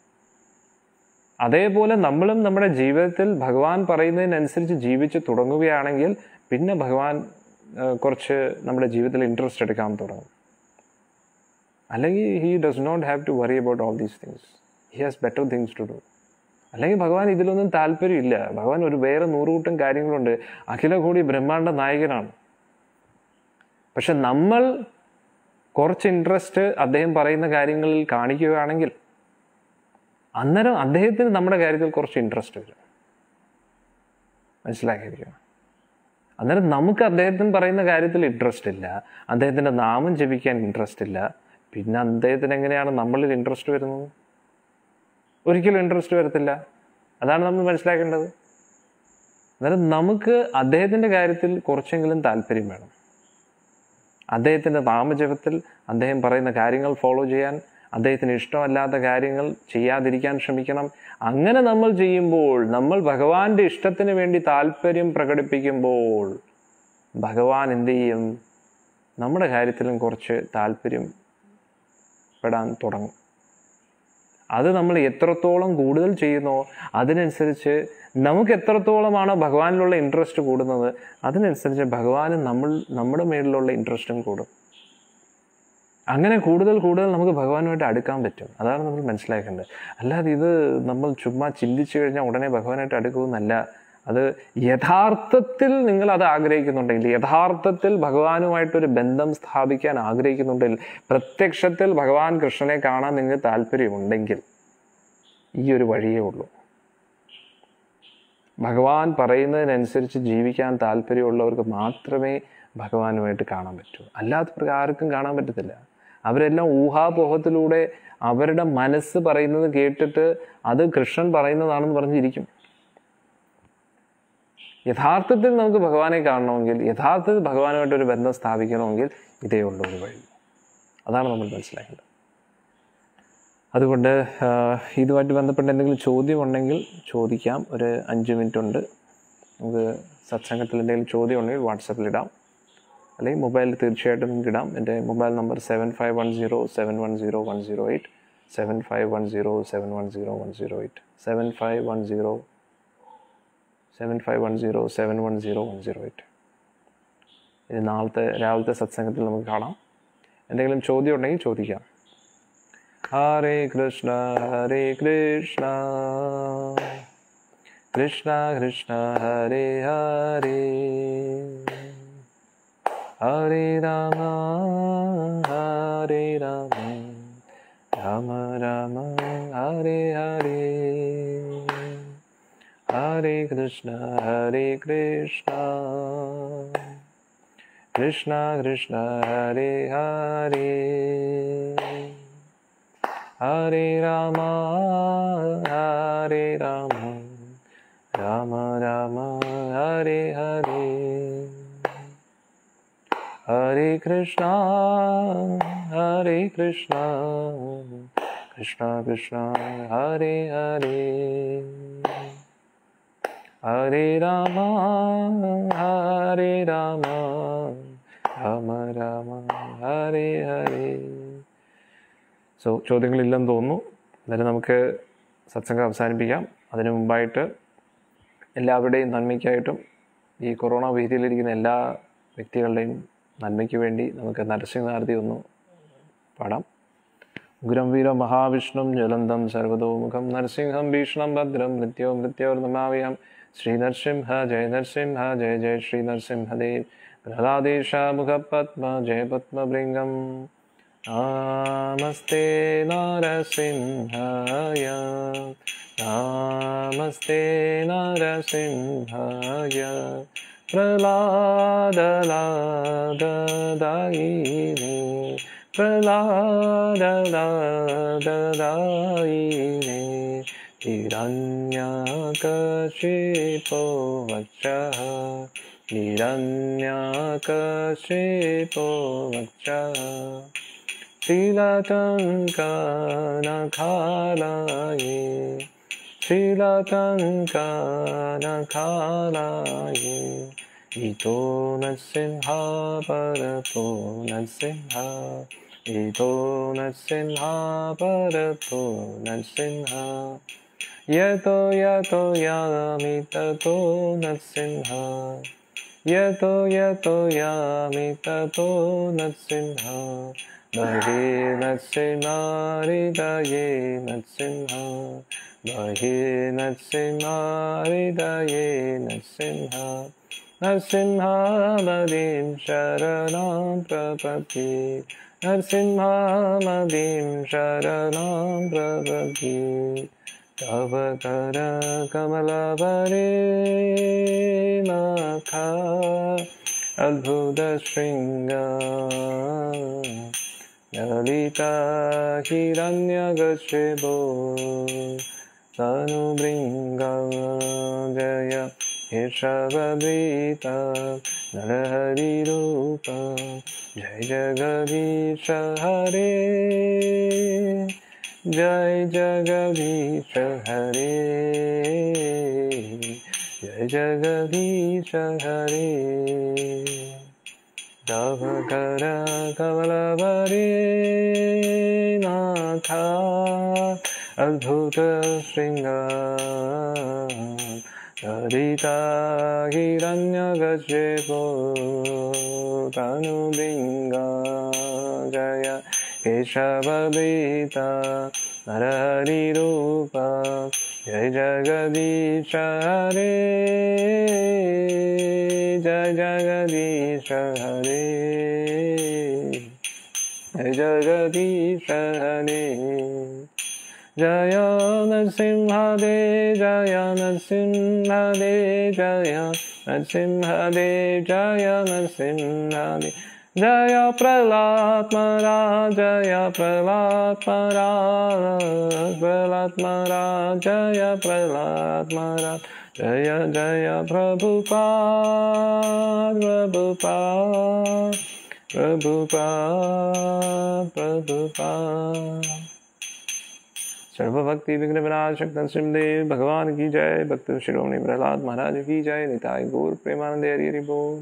അതേപോലെ നമ്മളും നമ്മുടെ ജീവിതത്തിൽ ഭഗവാൻ പറയുന്നതിനനുസരിച്ച് ജീവിച്ച് തുടങ്ങുകയാണെങ്കിൽ പിന്നെ ഭഗവാൻ ആ, കുറച്ച് നമ്മുടെ ജീവിതത്തിൽ ഇൻട്രസ്റ്റ് എടുക്കാൻ തുടങ്ങും അല്ലെങ്കിൽ he does not have to worry about all these things he has better things to do അല്ലെങ്കിൽ ഭഗവാൻ ഇതിലൊന്നും താല്പര്യമില്ല ഭഗവാൻ ഒരു വേറെ നൂറുകൂട്ടം കാര്യങ്ങളുണ്ട് അഖില കൂടി ബ്രഹ്മാണ്ട നായകനാണ് പക്ഷെ നമ്മൾ കുറച്ച് ഇൻട്രസ്റ്റ് അദ്ദേഹം പറയുന്ന കാര്യങ്ങളിൽ കാണിക്കുകയാണെങ്കിൽ അന്നേരം അദ്ദേഹത്തിന് നമ്മുടെ കാര്യത്തിൽ കുറച്ച് ഇൻട്രസ്റ്റ് വരും മനസ്സിലാക്കിയിരിക്കണം അന്നേരം നമുക്ക് അദ്ദേഹത്തിന് പറയുന്ന കാര്യത്തിൽ ഇൻട്രസ്റ്റ് ഇല്ല അദ്ദേഹത്തിൻ്റെ നാമം ജപിക്കാൻ ഇൻട്രസ്റ്റ് ഇല്ല പിന്നെ അദ്ദേഹത്തിന് എങ്ങനെയാണ് നമ്മളിൽ ഇൻട്രസ്റ്റ് വരുന്നത് ഒരിക്കലും ഇൻട്രസ്റ്റ് വരത്തില്ല അതാണ് നമ്മൾ മനസ്സിലാക്കേണ്ടത് അന്നേരം നമുക്ക് അദ്ദേഹത്തിൻ്റെ കാര്യത്തിൽ കുറച്ചെങ്കിലും താല്പര്യം വേണം അദ്ദേഹത്തിൻ്റെ നാമജപത്തിൽ അദ്ദേഹം പറയുന്ന കാര്യങ്ങൾ ഫോളോ ചെയ്യാൻ അദ്ദേഹത്തിന് ഇഷ്ടമല്ലാത്ത കാര്യങ്ങൾ ചെയ്യാതിരിക്കാൻ ശ്രമിക്കണം അങ്ങനെ നമ്മൾ ചെയ്യുമ്പോൾ നമ്മൾ ഭഗവാന്റെ ഇഷ്ടത്തിന് വേണ്ടി താല്പര്യം പ്രകടിപ്പിക്കുമ്പോൾ ഭഗവാൻ എന്ത് ചെയ്യും നമ്മുടെ കാര്യത്തിലും കുറച്ച് താല്പര്യം പെടാൻ തുടങ്ങും അത് നമ്മൾ എത്രത്തോളം കൂടുതൽ ചെയ്യുന്നോ അതിനനുസരിച്ച് നമുക്ക് എത്രത്തോളമാണോ ഭഗവാനിലുള്ള ഇൻട്രസ്റ്റ് കൂടുന്നത് അതിനനുസരിച്ച് ഭഗവാന് നമ്മൾ നമ്മുടെ മേളിലുള്ള ഇൻട്രസ്റ്റും കൂടും അങ്ങനെ കൂടുതൽ കൂടുതൽ നമുക്ക് ഭഗവാനുമായിട്ട് അടുക്കാൻ പറ്റും അതാണ് നമ്മൾ മനസ്സിലാക്കേണ്ടത് അല്ലാതെ ഇത് നമ്മൾ ചുമ്മാ ചിന്തിച്ചു കഴിഞ്ഞാൽ ഉടനെ ഭഗവാനായിട്ട് അടുക്കുമെന്നല്ല അത് യഥാർത്ഥത്തിൽ നിങ്ങൾ അത് ആഗ്രഹിക്കുന്നുണ്ടെങ്കിൽ യഥാർത്ഥത്തിൽ ഭഗവാനുമായിട്ടൊരു ബന്ധം സ്ഥാപിക്കാൻ ആഗ്രഹിക്കുന്നുണ്ടെങ്കിൽ പ്രത്യക്ഷത്തിൽ ഭഗവാൻ കൃഷ്ണനെ കാണാൻ നിങ്ങൾക്ക് താല്പര്യമുണ്ടെങ്കിൽ ഈ ഒരു വഴിയേ ഉള്ളൂ ഭഗവാൻ പറയുന്നതിനനുസരിച്ച് ജീവിക്കാൻ താല്പര്യമുള്ളവർക്ക് മാത്രമേ ഭഗവാനുമായിട്ട് കാണാൻ പറ്റൂ അല്ലാത്തവർക്ക് ആർക്കും കാണാൻ പറ്റത്തില്ല അവരെല്ലാം ഊഹാപോഹത്തിലൂടെ അവരുടെ മനസ്സ് പറയുന്നത് കേട്ടിട്ട് അത് കൃഷ്ണൻ പറയുന്നതാണെന്ന് പറഞ്ഞിരിക്കും യഥാർത്ഥത്തിൽ നമുക്ക് ഭഗവാനെ കാണണമെങ്കിൽ യഥാർത്ഥത്തിൽ ഭഗവാനുമായിട്ട് ഒരു ബന്ധം സ്ഥാപിക്കണമെങ്കിൽ ഇതേ ഉള്ള ഒരു വഴി അതാണ് നമ്മൾ മനസ്സിലാക്കേണ്ടത് അതുകൊണ്ട് ആ, ഇതുമായിട്ട് ബന്ധപ്പെട്ട് എന്തെങ്കിലും ചോദ്യം ഉണ്ടെങ്കിൽ ചോദിക്കാം ഒരു അഞ്ച് മിനിറ്റ് ഉണ്ട് നമുക്ക് സത്സംഗത്തിൽ എന്തെങ്കിലും ചോദ്യം ഉണ്ടെങ്കിൽ വാട്സപ്പിൽ ഇടാം അല്ലെങ്കിൽ മൊബൈലിൽ തീർച്ചയായിട്ടും നിങ്ങൾക്ക് ഇടാം എൻ്റെ mobile number seven five one zero seven one zero one zero eight seven five one zero seven one zero one zero eight seven five one zero seven five one zero seven one zero one zero eight ഇനി നാളത്തെ രാവിലത്തെ സത്സംഗത്തിൽ നമുക്ക് കാണാം എന്തെങ്കിലും ചോദ്യം ഉണ്ടെങ്കിൽ ചോദിക്കാം Hare Krishna Hare Krishna Krishna Krishna Hare Hare Hare Rama Hare Rama Rama Rama Hare Hare Hare Krishna Hare Krishna Krishna Krishna Hare Hare Hare Rama Hare Rama Rama Rama Hare Hare Hare Krishna Hare Krishna Krishna Krishna Hare Hare Hare Rama Hare Rama Rama Rama Hare Hare so ചോദ്യങ്ങളില്ലെന്ന് തോന്നുന്നു എന്നാലും നമുക്ക് സത്സംഗം അവസാനിപ്പിക്കാം അതിനു മുമ്പായിട്ട് എല്ലാവരുടെയും നന്മയ്ക്കായിട്ടും ഈ കൊറോണ ഭീതിയിലിരിക്കുന്ന എല്ലാ വ്യക്തികളുടെയും നന്മയ്ക്ക് വേണ്ടി നമുക്ക് നരസിംഹാരതി ഒന്ന് പാടാം ഉഗ്രം വീരം മഹാവിഷ്ണും ജ്വലന്തം സർവതോമുഖം നരസിംഹം ഭീഷണം ഭദ്രം മൃത്യോ മൃത്യോർനമാവ്യം ശ്രീനരസിംഹ ജയ നരസിംഹ ജയ ജയ ശ്രീ നരസിംഹദേവ് പ്രഹ്ലാദേശ മുഖപത്മ ജയ പത്മഭൃംഗം നമസ്തേ നരസിംഹായ നമസ്തേ നരസിംഹായ പ്രഹ്ലാദലാദായിനേ പ്രഹ്ലാദലാദായിനേ हिरण्यकशिपो वक्षः हिरण्यकशिपो वक्षः शीलकङ्कनखालाये शीलकङ्कनखालाये इतो नरसिंह परतो नरसिंह इतो नरसिंह परतो नरसिंह यतो यतो यामि ततो नरसिंह यतो यतो यामि ततो नरसिंह बहिर्नरसिंहाहृदये नरसिंह बहिर्नरसिंहाहृदये नरसिंह नरसिंहामदिं शरणां प्रपद्ये नरसिंहामदिं शरणां प्रपद्ये तव कर कमलवरे नखा अद्भुतशृङ्ग ललिता हिरण्यगशिभो तनुभृङ्ग जय केशवभीत नरहरिरूप जय जगदीश हरे जय जगदीश हरे जय जगदीश हरे तव कर कमलवरे नाथा अद्भुत शृङ्गार ललिता हिरण्यगजेभो तनुबिङ्गा जय केशवभीता नरहरिरूप जय जगदीश हरे जय जगदीश हरे जय जगदीश हरे जय नरसिंहदे जय नरसिंहदे जय नरसिंहदे जय नरसिंहदे जय प्रहलात्मरा जय प्रहलात्मरा प्रहलात्मरा जय प्रहलात्मरा जय जय प्रभुपा प्रभुपा प्रभुपा प्रभुपा सर्वभक्ति विघ्न विनाशक नरसिंहदेव भगवान की जय भक्त शिरोमणि प्रहलाद महाराज की जय निताय गौर प्रेमानंद हरि हरि बोल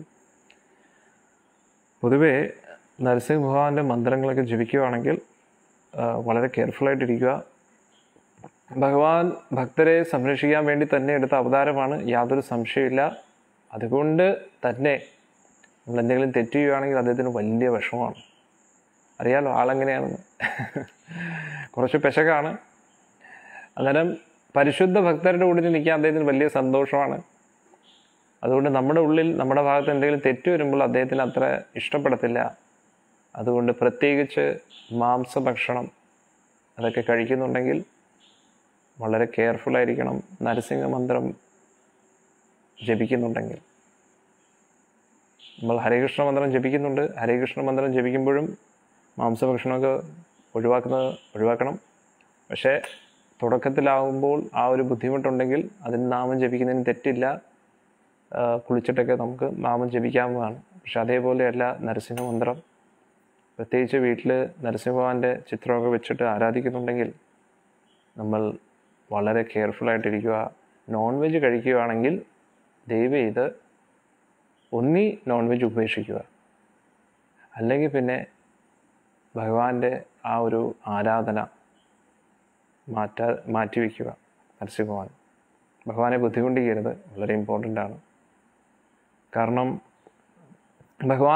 പൊതുവേ നരസിംഹ ഭഗവാന്റെ മന്ത്രങ്ങളൊക്കെ ജപിക്കുകയാണെങ്കിൽ ആ, വളരെ കെയർഫുള്ളായിട്ടിരിക്കുക ഭഗവാൻ ഭക്തരെ സംരക്ഷിക്കാൻ വേണ്ടി തന്നെ എടുത്ത അവതാരമാണ് യാതൊരു സംശയമില്ല അതുകൊണ്ട് തന്നെ നമ്മൾ എന്തെങ്കിലും തെറ്റ് ചെയ്യുകയാണെങ്കിൽ അദ്ദേഹത്തിന് വലിയ വിഷമമാണ് അറിയാലോ ആളെങ്ങനെയാണെന്ന് കുറച്ച് പെശകാണ് അന്നേരം പരിശുദ്ധ ഭക്തരുടെ കൂടെ നിൽക്കാൻ അദ്ദേഹത്തിന് വലിയ സന്തോഷമാണ് അതുകൊണ്ട് നമ്മുടെ ഉള്ളിൽ നമ്മുടെ ഭാഗത്ത് എന്തെങ്കിലും തെറ്റ് വരുമ്പോൾ അദ്ദേഹത്തിന് അത്ര ഇഷ്ടപ്പെടത്തില്ല അതുകൊണ്ട് പ്രത്യേകിച്ച് മാംസഭക്ഷണം അതൊക്കെ കഴിക്കുന്നുണ്ടെങ്കിൽ വളരെ കെയർഫുൾ ആയിരിക്കണം നരസിംഹ മന്ത്രം ജപിക്കുന്നുണ്ടെങ്കിൽ നമ്മൾ ഹരേകൃഷ്ണ മന്ത്രം ജപിക്കുന്നുണ്ട് ഹരേകൃഷ്ണ മന്ത്രം ജപിക്കുമ്പോഴും മാംസഭക്ഷണമൊക്കെ ഒഴിവാക്കുന്നത് ഒഴിവാക്കണം പക്ഷേ തുടക്കത്തിലാവുമ്പോൾ ആ ഒരു ബുദ്ധിമുട്ടുണ്ടെങ്കിൽ അതിന് നാമം ജപിക്കുന്നതിന് തെറ്റില്ല ആ, കുളിച്ചിട്ടൊക്കെ നമുക്ക് നാമം ജപിക്കാവുന്നതാണ് പക്ഷെ അതേപോലെയല്ല നരസിംഹ മന്ത്രം പ്രത്യേകിച്ച് വീട്ടിൽ നരസിംഹഭഗവാന്റെ ചിത്രമൊക്കെ വെച്ചിട്ട് ആരാധിക്കുന്നുണ്ടെങ്കിൽ നമ്മൾ വളരെ കെയർഫുള്ളായിട്ടിരിക്കുക നോൺ വെജ് കഴിക്കുകയാണെങ്കിൽ ദയവ് ചെയ്ത് ഒന്നി നോൺ വെജ് ഉപേക്ഷിക്കുക അല്ലെങ്കിൽ പിന്നെ ഭഗവാന്റെ ആ ഒരു ആരാധന മാറ്റാ മാറ്റിവെക്കുക നരസിംഹഭഗവാൻ ഭഗവാനെ ബുദ്ധിമുട്ടിക്കരുത് വളരെ ഇമ്പോർട്ടൻ്റ് ആണ് കാരണം ഭഗവാൻ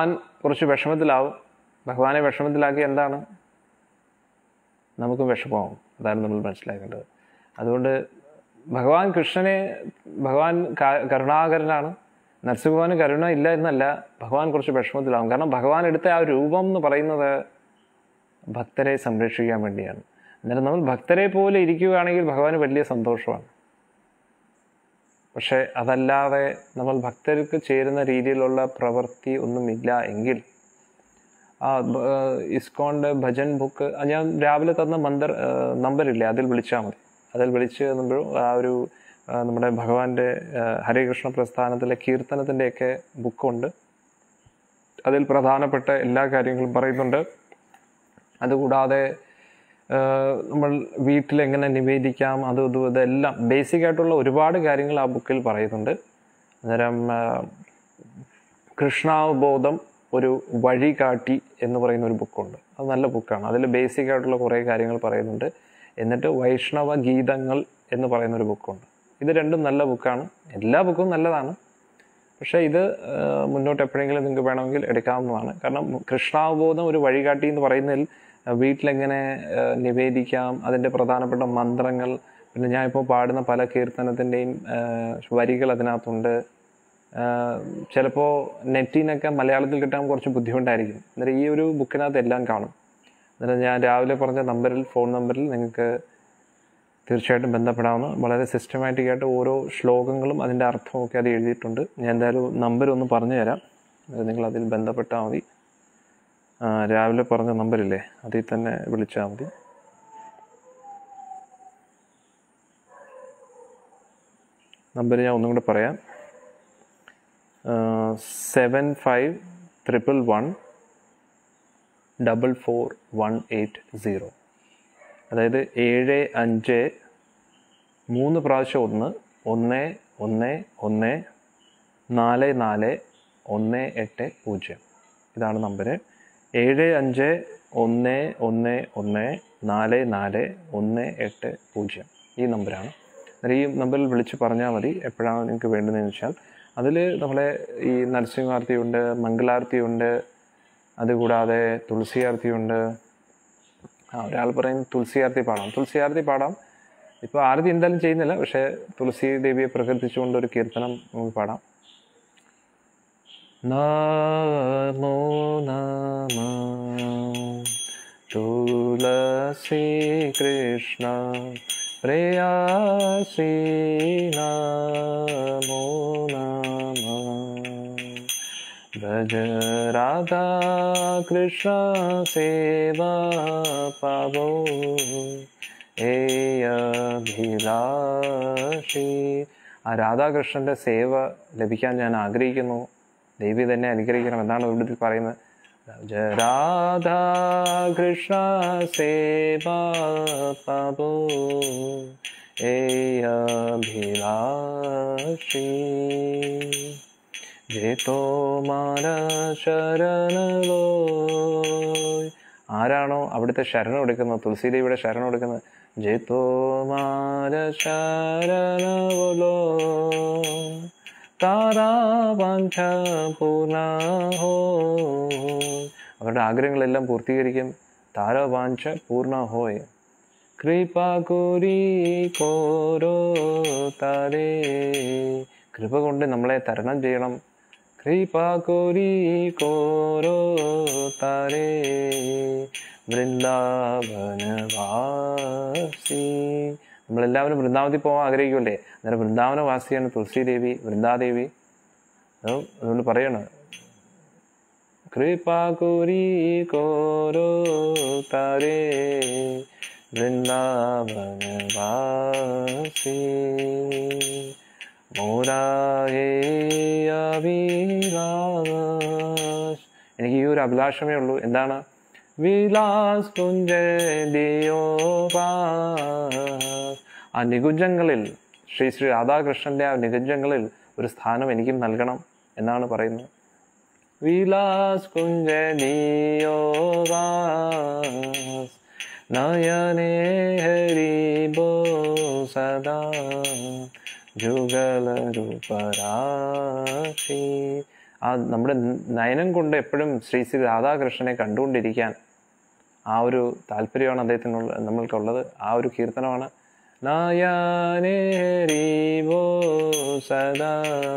കുറച്ച് വിഷമത്തിലാവും ഭഗവാനെ വിഷമത്തിലാക്കി എന്താണ് നമുക്ക് വിഷമമാവും അതാണ് നമ്മൾ മനസ്സിലാക്കേണ്ടത് അതുകൊണ്ട് ഭഗവാൻ കൃഷ്ണനെ ഭഗവാൻ ക- കരുണാകരനാണ് നരസിംഹഭഗവാന് കരുണ ഇല്ല എന്നല്ല ഭഗവാൻ കുറച്ച് വിഷമത്തിലാവും കാരണം ഭഗവാൻ എടുത്ത ആ രൂപം എന്ന് പറയുന്നത് ഭക്തരെ സംരക്ഷിക്കാൻ വേണ്ടിയാണ് അന്നേരം നമ്മൾ ഭക്തരെ പോലെ ഇരിക്കുകയാണെങ്കിൽ ഭഗവാന് വലിയ സന്തോഷമാണ് പക്ഷെ അതല്ലാതെ നമ്മൾ ഭക്തർക്ക് ചേരുന്ന രീതിയിലുള്ള പ്രവൃത്തി ഒന്നുമില്ല എങ്കിൽ ആ ബ- ഏഹ് ഇസ്കോണിൻ്റെ ഭജൻ ബുക്ക് അത് ഞാൻ രാവിലെ തന്ന മന്ദർ ഏഹ് നമ്പറില്ലേ അതിൽ വിളിച്ചാൽ മതി അതിൽ വിളിച്ച് നമ്മൾ ആ ഒരു ആ, നമ്മുടെ ഭഗവാന്റെ ഏഹ് ഹരേകൃഷ്ണ പ്രസ്ഥാനത്തിലെ കീർത്തനത്തിൻ്റെയൊക്കെ ബുക്കുണ്ട് അതിൽ പ്രധാനപ്പെട്ട എല്ലാ കാര്യങ്ങളും പറയുന്നുണ്ട് അതുകൂടാതെ ആഹ് നമ്മൾ വീട്ടിൽ എങ്ങനെ നിവേദിക്കാം അതും ഇതും ഇതെല്ലാം ബേസിക് ആയിട്ടുള്ള ഒരുപാട് കാര്യങ്ങൾ ആ ബുക്കിൽ പറയുന്നുണ്ട് അന്നേരം ആഹ് കൃഷ്ണാവബോധം ഒരു വഴികാട്ടി എന്ന് പറയുന്ന ഒരു ബുക്കുണ്ട് അത് നല്ല ബുക്കാണ് അതിൽ ബേസിക് ആയിട്ടുള്ള കുറേ കാര്യങ്ങൾ പറയുന്നുണ്ട് എന്നിട്ട് വൈഷ്ണവ ഗീതങ്ങൾ എന്ന് പറയുന്ന ഒരു ബുക്കുണ്ട് ഇത് രണ്ടും നല്ല ബുക്കാണ് എല്ലാ ബുക്കും നല്ലതാണ് പക്ഷേ ഇത് ആ, മുന്നോട്ട് എപ്പോഴെങ്കിലും നിങ്ങൾക്ക് വേണമെങ്കിൽ എടുക്കാവുന്നതാണ് കാരണം കൃഷ്ണാവബോധം ഒരു വഴികാട്ടി എന്ന് പറയുന്നതിൽ ആ, വീട്ടിലെങ്ങനെ ആ, നിവേദിക്കാം അതിൻ്റെ പ്രധാനപ്പെട്ട മന്ത്രങ്ങൾ പിന്നെ ഞാൻ ഇപ്പോൾ പാടുന്ന പല കീർത്തനത്തിൻ്റെയും വരികൾ അതിനകത്തുണ്ട് ചിലപ്പോൾ നെറ്റിനൊക്കെ മലയാളത്തിൽ കിട്ടാൻ കുറച്ച് ബുദ്ധിമുട്ടായിരിക്കും അന്നേരം ഈ ഒരു ബുക്കിനകത്ത് എല്ലാം കാണും അന്നേരം ഞാൻ രാവിലെ പറഞ്ഞ നമ്പറിൽ ഫോൺ നമ്പറിൽ നിങ്ങൾക്ക് തീർച്ചയായിട്ടും ബന്ധപ്പെടാവുന്ന വളരെ സിസ്റ്റമാറ്റിക് ആയിട്ട് ഓരോ ശ്ലോകങ്ങളും അതിൻ്റെ അർത്ഥമൊക്കെ അത് എഴുതിയിട്ടുണ്ട് ഞാൻ എന്തായാലും നമ്പർ ഒന്ന് പറഞ്ഞു തരാം അത് നിങ്ങൾ അതിൽ ബന്ധപ്പെട്ടാൽ മതി ആ, രാവിലെ പറഞ്ഞ നമ്പറില്ലേ അതിൽ തന്നെ വിളിച്ചാൽ മതി നമ്പർ ഞാൻ ഒന്നും കൂടെ പറയാം seven five triple one double four one eight zero അതായത് ഏഴ് അഞ്ച് മൂന്ന് പ്രാവശ്യം ഒന്ന് ഒന്ന് ഒന്ന് ഒന്ന് നാല് നാല് ഒന്ന് എട്ട് പൂജ്യം ഇതാണ് നമ്പർ ഏഴ് അഞ്ച് ഒന്ന് ഒന്ന് ഒന്ന് നാല് നാല് ഒന്ന് എട്ട് പൂജ്യം ഈ നമ്പറാണ് അന്നേരം ഈ നമ്പറിൽ വിളിച്ച് പറഞ്ഞാൽ മതി എപ്പോഴാണ് നിങ്ങൾക്ക് വേണ്ടതെന്ന് വെച്ചാൽ അതിൽ നമ്മളെ ഈ നരസിംഹാർത്തിയുണ്ട് മംഗളാർത്തിയുണ്ട് അതുകൂടാതെ തുളസിയാർത്തിയുണ്ട് ആ ഒരാൾ പറയും തുളസിയാർത്തി പാടാം തുളസിയാർത്തി പാടാം ഇപ്പോൾ ആരതി എന്തായാലും ചെയ്യുന്നില്ല പക്ഷേ തുളസി ദേവിയെ പ്രകീർത്തിച്ചുകൊണ്ട് ഒരു കീർത്തനം നമുക്ക് പാടാം നമോ നമ തുളസി കൃഷ്ണ പ്രയാസി നമോ നമ भज राधा कृष्ण सेवा पावो ഏയഭിലാഷി ആ രാധാകൃഷ്ണന്റെ സേവ ലഭിക്കാൻ ഞാൻ ആഗ്രഹിക്കുന്നു ദേവി തന്നെ അനുഗ്രഹിക്കണം എന്നാണ് ഇവിടുത്തെ പറയുന്നത് ഭജ രാധാകൃഷ്ണ സേവ പാവോ ഏയഭിലാഷി ജേതോ മാന ശരണലോ ആരാണോ അവിടുത്തെ ശരണം എടുക്കുന്നത് തുളസിദേവിയുടെ ശരണം എടുക്കുന്നത് ജേതോ മാന ശരണവലോ താരാ വാഞ്ച പൂർണ്ണഹോ അവരുടെ ആഗ്രഹങ്ങളെല്ലാം പൂർത്തീകരിക്കും താരവാഞ്ച പൂർണ്ണ ഹോയ് കൃപ കുരി കോരോ താരേ കൃപ കൊണ്ട് നമ്മളെ തരണം ചെയ്യണം കൃപ കുരി കോരോ താരേ വൃന്ദാവനവാസി നമ്മളെല്ലാവരും വൃന്ദാവനത്തിൽ പോകാൻ ആഗ്രഹിക്കുമല്ലേ അന്നേരം വൃന്ദാവനവാസിയാണ് തുളസി ദേവി വൃന്ദാദേവി അത് അതുകൊണ്ട് പറയണം കൃപ കുരി കോരോ താരേ വൃന്ദാവനവാസി മോരായേ അഭിലാഷ് എനിക്ക് ഈ ഒരു അഭിലാഷമേ ഉള്ളൂ എന്താണ് വിലാസ് കുഞ്ചോ ആ നികുഞ്ചങ്ങളിൽ ശ്രീ ശ്രീ രാധാകൃഷ്ണന്റെ ആ നികുഞ്ചങ്ങളിൽ ഒരു സ്ഥാനം എനിക്കും നൽകണം എന്നാണ് പറയുന്നത് വിലാസ് കുഞ്ചനിയോഗാസ് നയനേ ഹരിബോ സദാ ജുഗലരൂപരാശി ആ നമ്മുടെ നയനം കൊണ്ട് എപ്പോഴും ശ്രീ ശ്രീ രാധാകൃഷ്ണനെ കണ്ടുകൊണ്ടിരിക്കാൻ ആ ഒരു താല്പര്യമാണ് അദ്ദേഹത്തിനുള്ള നമ്മൾക്കുള്ളത് ആ ഒരു കീർത്തനമാണ് നായാനേ ഹരിവോ സദാ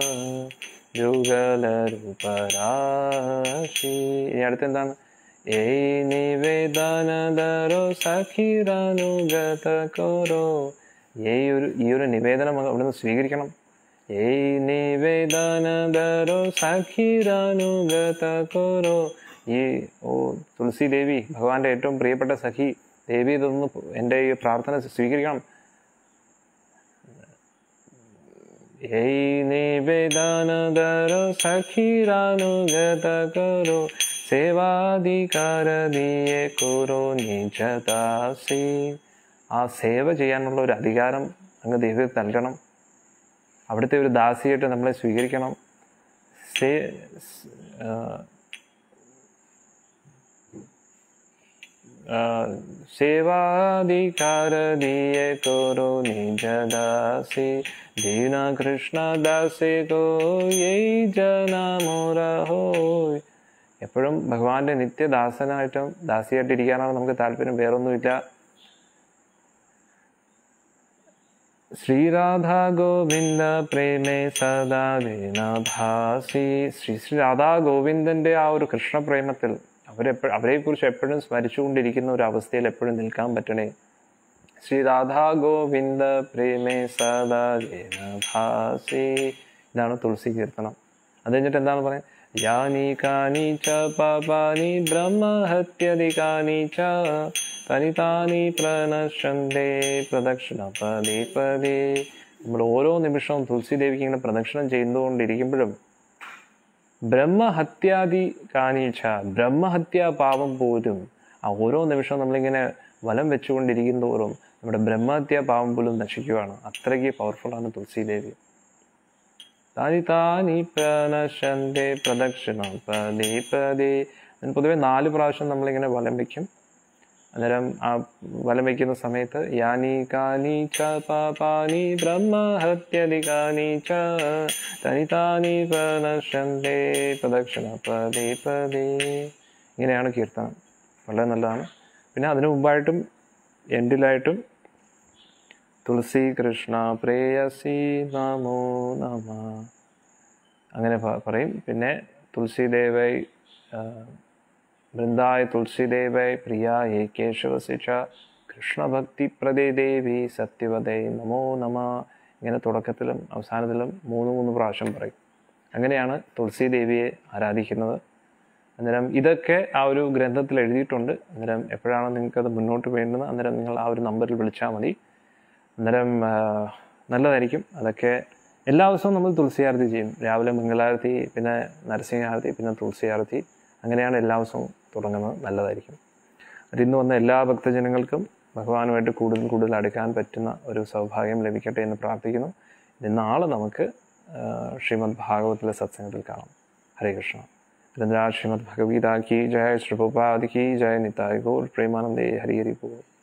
യുഗലരൂപരാശി ഇനി അടുത്ത് എന്താണ് ഏ നിവേദനദരോ സഖിരാനുഗത കോരോ ഈ ഒരു ഈ ഒരു നിവേദനം അവിടുന്ന് സ്വീകരിക്കണം ഏയ് നിവേദനദരോ സഖിരാനുഗത കോരോ ഈ ഓ തുളസി ദേവി ഭഗവാന്റെ ഏറ്റവും പ്രിയപ്പെട്ട സഖി ദേവി ഇതൊന്ന് എൻ്റെ ഈ പ്രാർത്ഥന സ്വീകരിക്കണം ഏയ് നിവേദനദരോ സഖിരാനുഗത കരോ സേവാധികാരതിയെ കുരോ നിജദാസി ആ സേവ ചെയ്യാനുള്ള ഒരു അധികാരം അങ്ങ് ദൈവത്തിൽ നൽകണം അവിടുത്തെ ഒരു ദാസിയായിട്ട് നമ്മളെ സ്വീകരിക്കണം സേ സ്- ആ, ആ, സേവാധികാരതിയെ കുരോ നിജദാസി ദീന കൃഷ്ണ ദാസേ ഗോ യൈ ജനമുരഹോയ് എപ്പോഴും ഭഗവാന്റെ നിത്യദാസനായിട്ടും ദാസിയായിട്ട് ഇരിക്കാനാണ് നമുക്ക് താല്പര്യം വേറൊന്നുമില്ല ശ്രീരാധാ ഗോവിന്ദ പ്രേമേ സദാ ഭാസി ശ്രീ ശ്രീ രാധാ ഗോവിന്ദന്റെ ആ ഒരു കൃഷ്ണപ്രേമത്തിൽ അവരെപ്പോഴും അവരെ കുറിച്ച് എപ്പോഴും സ്മരിച്ചുകൊണ്ടിരിക്കുന്ന ഒരു അവസ്ഥയിൽ എപ്പോഴും നിൽക്കാൻ പറ്റണേ ശ്രീ രാധാ ഗോവിന്ദ പ്രേമേ സദാ ഭാസി ഇതാണ് തുളസി കീർത്തനം അത് കഴിഞ്ഞിട്ട് എന്താണ് പറയുന്നത് യാനി കാനി ച പാപാനി ബ്രഹ്മഹത്യധികാനി ച തനി താനി പ്രണശന്തേ പ്രദക്ഷിണ പദേ പദേ നമ്മൾ ഓരോ നിമിഷവും തുളസി ദേവിക്ക് ഇങ്ങനെ പ്രദക്ഷിണം ചെയ്തുകൊണ്ടിരിക്കുമ്പോഴും ബ്രഹ്മഹത്യാദി കാനീച്ച ബ്രഹ്മഹത്യാ പാപം പോലും ആ ഓരോ നിമിഷവും നമ്മളിങ്ങനെ വലം വെച്ചുകൊണ്ടിരിക്കും തോറും നമ്മുടെ ബ്രഹ്മഹത്യാ പാപം പോലും നശിക്കുകയാണ് അത്രയ്ക്ക് പവർഫുള്ളാണ് തുളസി ദേവി താനി താനി പ്രണശന്തേ പ്രദക്ഷിണ പദേ പദേ അതിന് പൊതുവെ നാല് പ്രാവശ്യം നമ്മളിങ്ങനെ വലം വയ്ക്കും അന്നേരം ആ വലം വയ്ക്കുന്ന സമയത്ത് യാനി കാനി ച പാപാനി ബ്രഹ്മഹത്യധികാനി ച തനി താനി പ്രണശന്തേ പ്രദക്ഷിണ പദേ പദേ ഇങ്ങനെയാണ് കീർത്തനം വളരെ നല്ലതാണ് പിന്നെ അതിനു മുമ്പായിട്ടും എൻഡിലായിട്ടും തുളസി കൃഷ്ണ പ്രേയസി നമോ നമ അങ്ങനെ പ- പറയും പിന്നെ തുളസി ദേവൈ ആ, വൃന്ദായ തുളസി ദേവൈ പ്രിയായേ കേശവസിച്ച കൃഷ്ണഭക്തി പ്രദേ ദേവി സത്യവതൈ നമോ നമ ഇങ്ങനെ തുടക്കത്തിലും അവസാനത്തിലും മൂന്ന് മൂന്ന് പ്രാവശ്യം പറയും അങ്ങനെയാണ് തുളസി ദേവിയെ ആരാധിക്കുന്നത് അന്നേരം ഇതൊക്കെ ആ ഒരു ഗ്രന്ഥത്തിൽ എഴുതിയിട്ടുണ്ട് അന്നേരം എപ്പോഴാണ് നിങ്ങൾക്കത് മുന്നോട്ട് വേണ്ടുന്നത് അന്നേരം നിങ്ങൾ ആ ഒരു നമ്പറിൽ വിളിച്ചാൽ മതി അന്നേരം ആ, നല്ലതായിരിക്കും അതൊക്കെ എല്ലാ ദിവസവും നമ്മൾ തുളസി ആരതി ചെയ്യും രാവിലെ മംഗളാരതി പിന്നെ നരസിംഹാരതി പിന്നെ തുളസി ആരതി അങ്ങനെയാണ് എല്ലാ ദിവസവും തുടങ്ങുന്നത് നല്ലതായിരിക്കും അത് ഇന്ന് വന്ന എല്ലാ ഭക്തജനങ്ങൾക്കും ഭഗവാനുമായിട്ട് കൂടുതൽ കൂടുതൽ അടുക്കാൻ പറ്റുന്ന ഒരു സൗഭാഗ്യം ലഭിക്കട്ടെ എന്ന് പ്രാർത്ഥിക്കുന്നു ഇത് നാളെ നമുക്ക് ആ, ശ്രീമദ് ഭാഗവത്തിലെ സത്സംഗത്തിൽ കാണാം ഹരേ കൃഷ്ണ രന്ദ്രാ ശ്രീമദ് ഭഗവീത കി ജയ ശ്രീ ഭോപാദി കി ജയ നിതായ് ഗോർ പ്രേമാനന്ദേ ഹരി ഹരി ബോൾ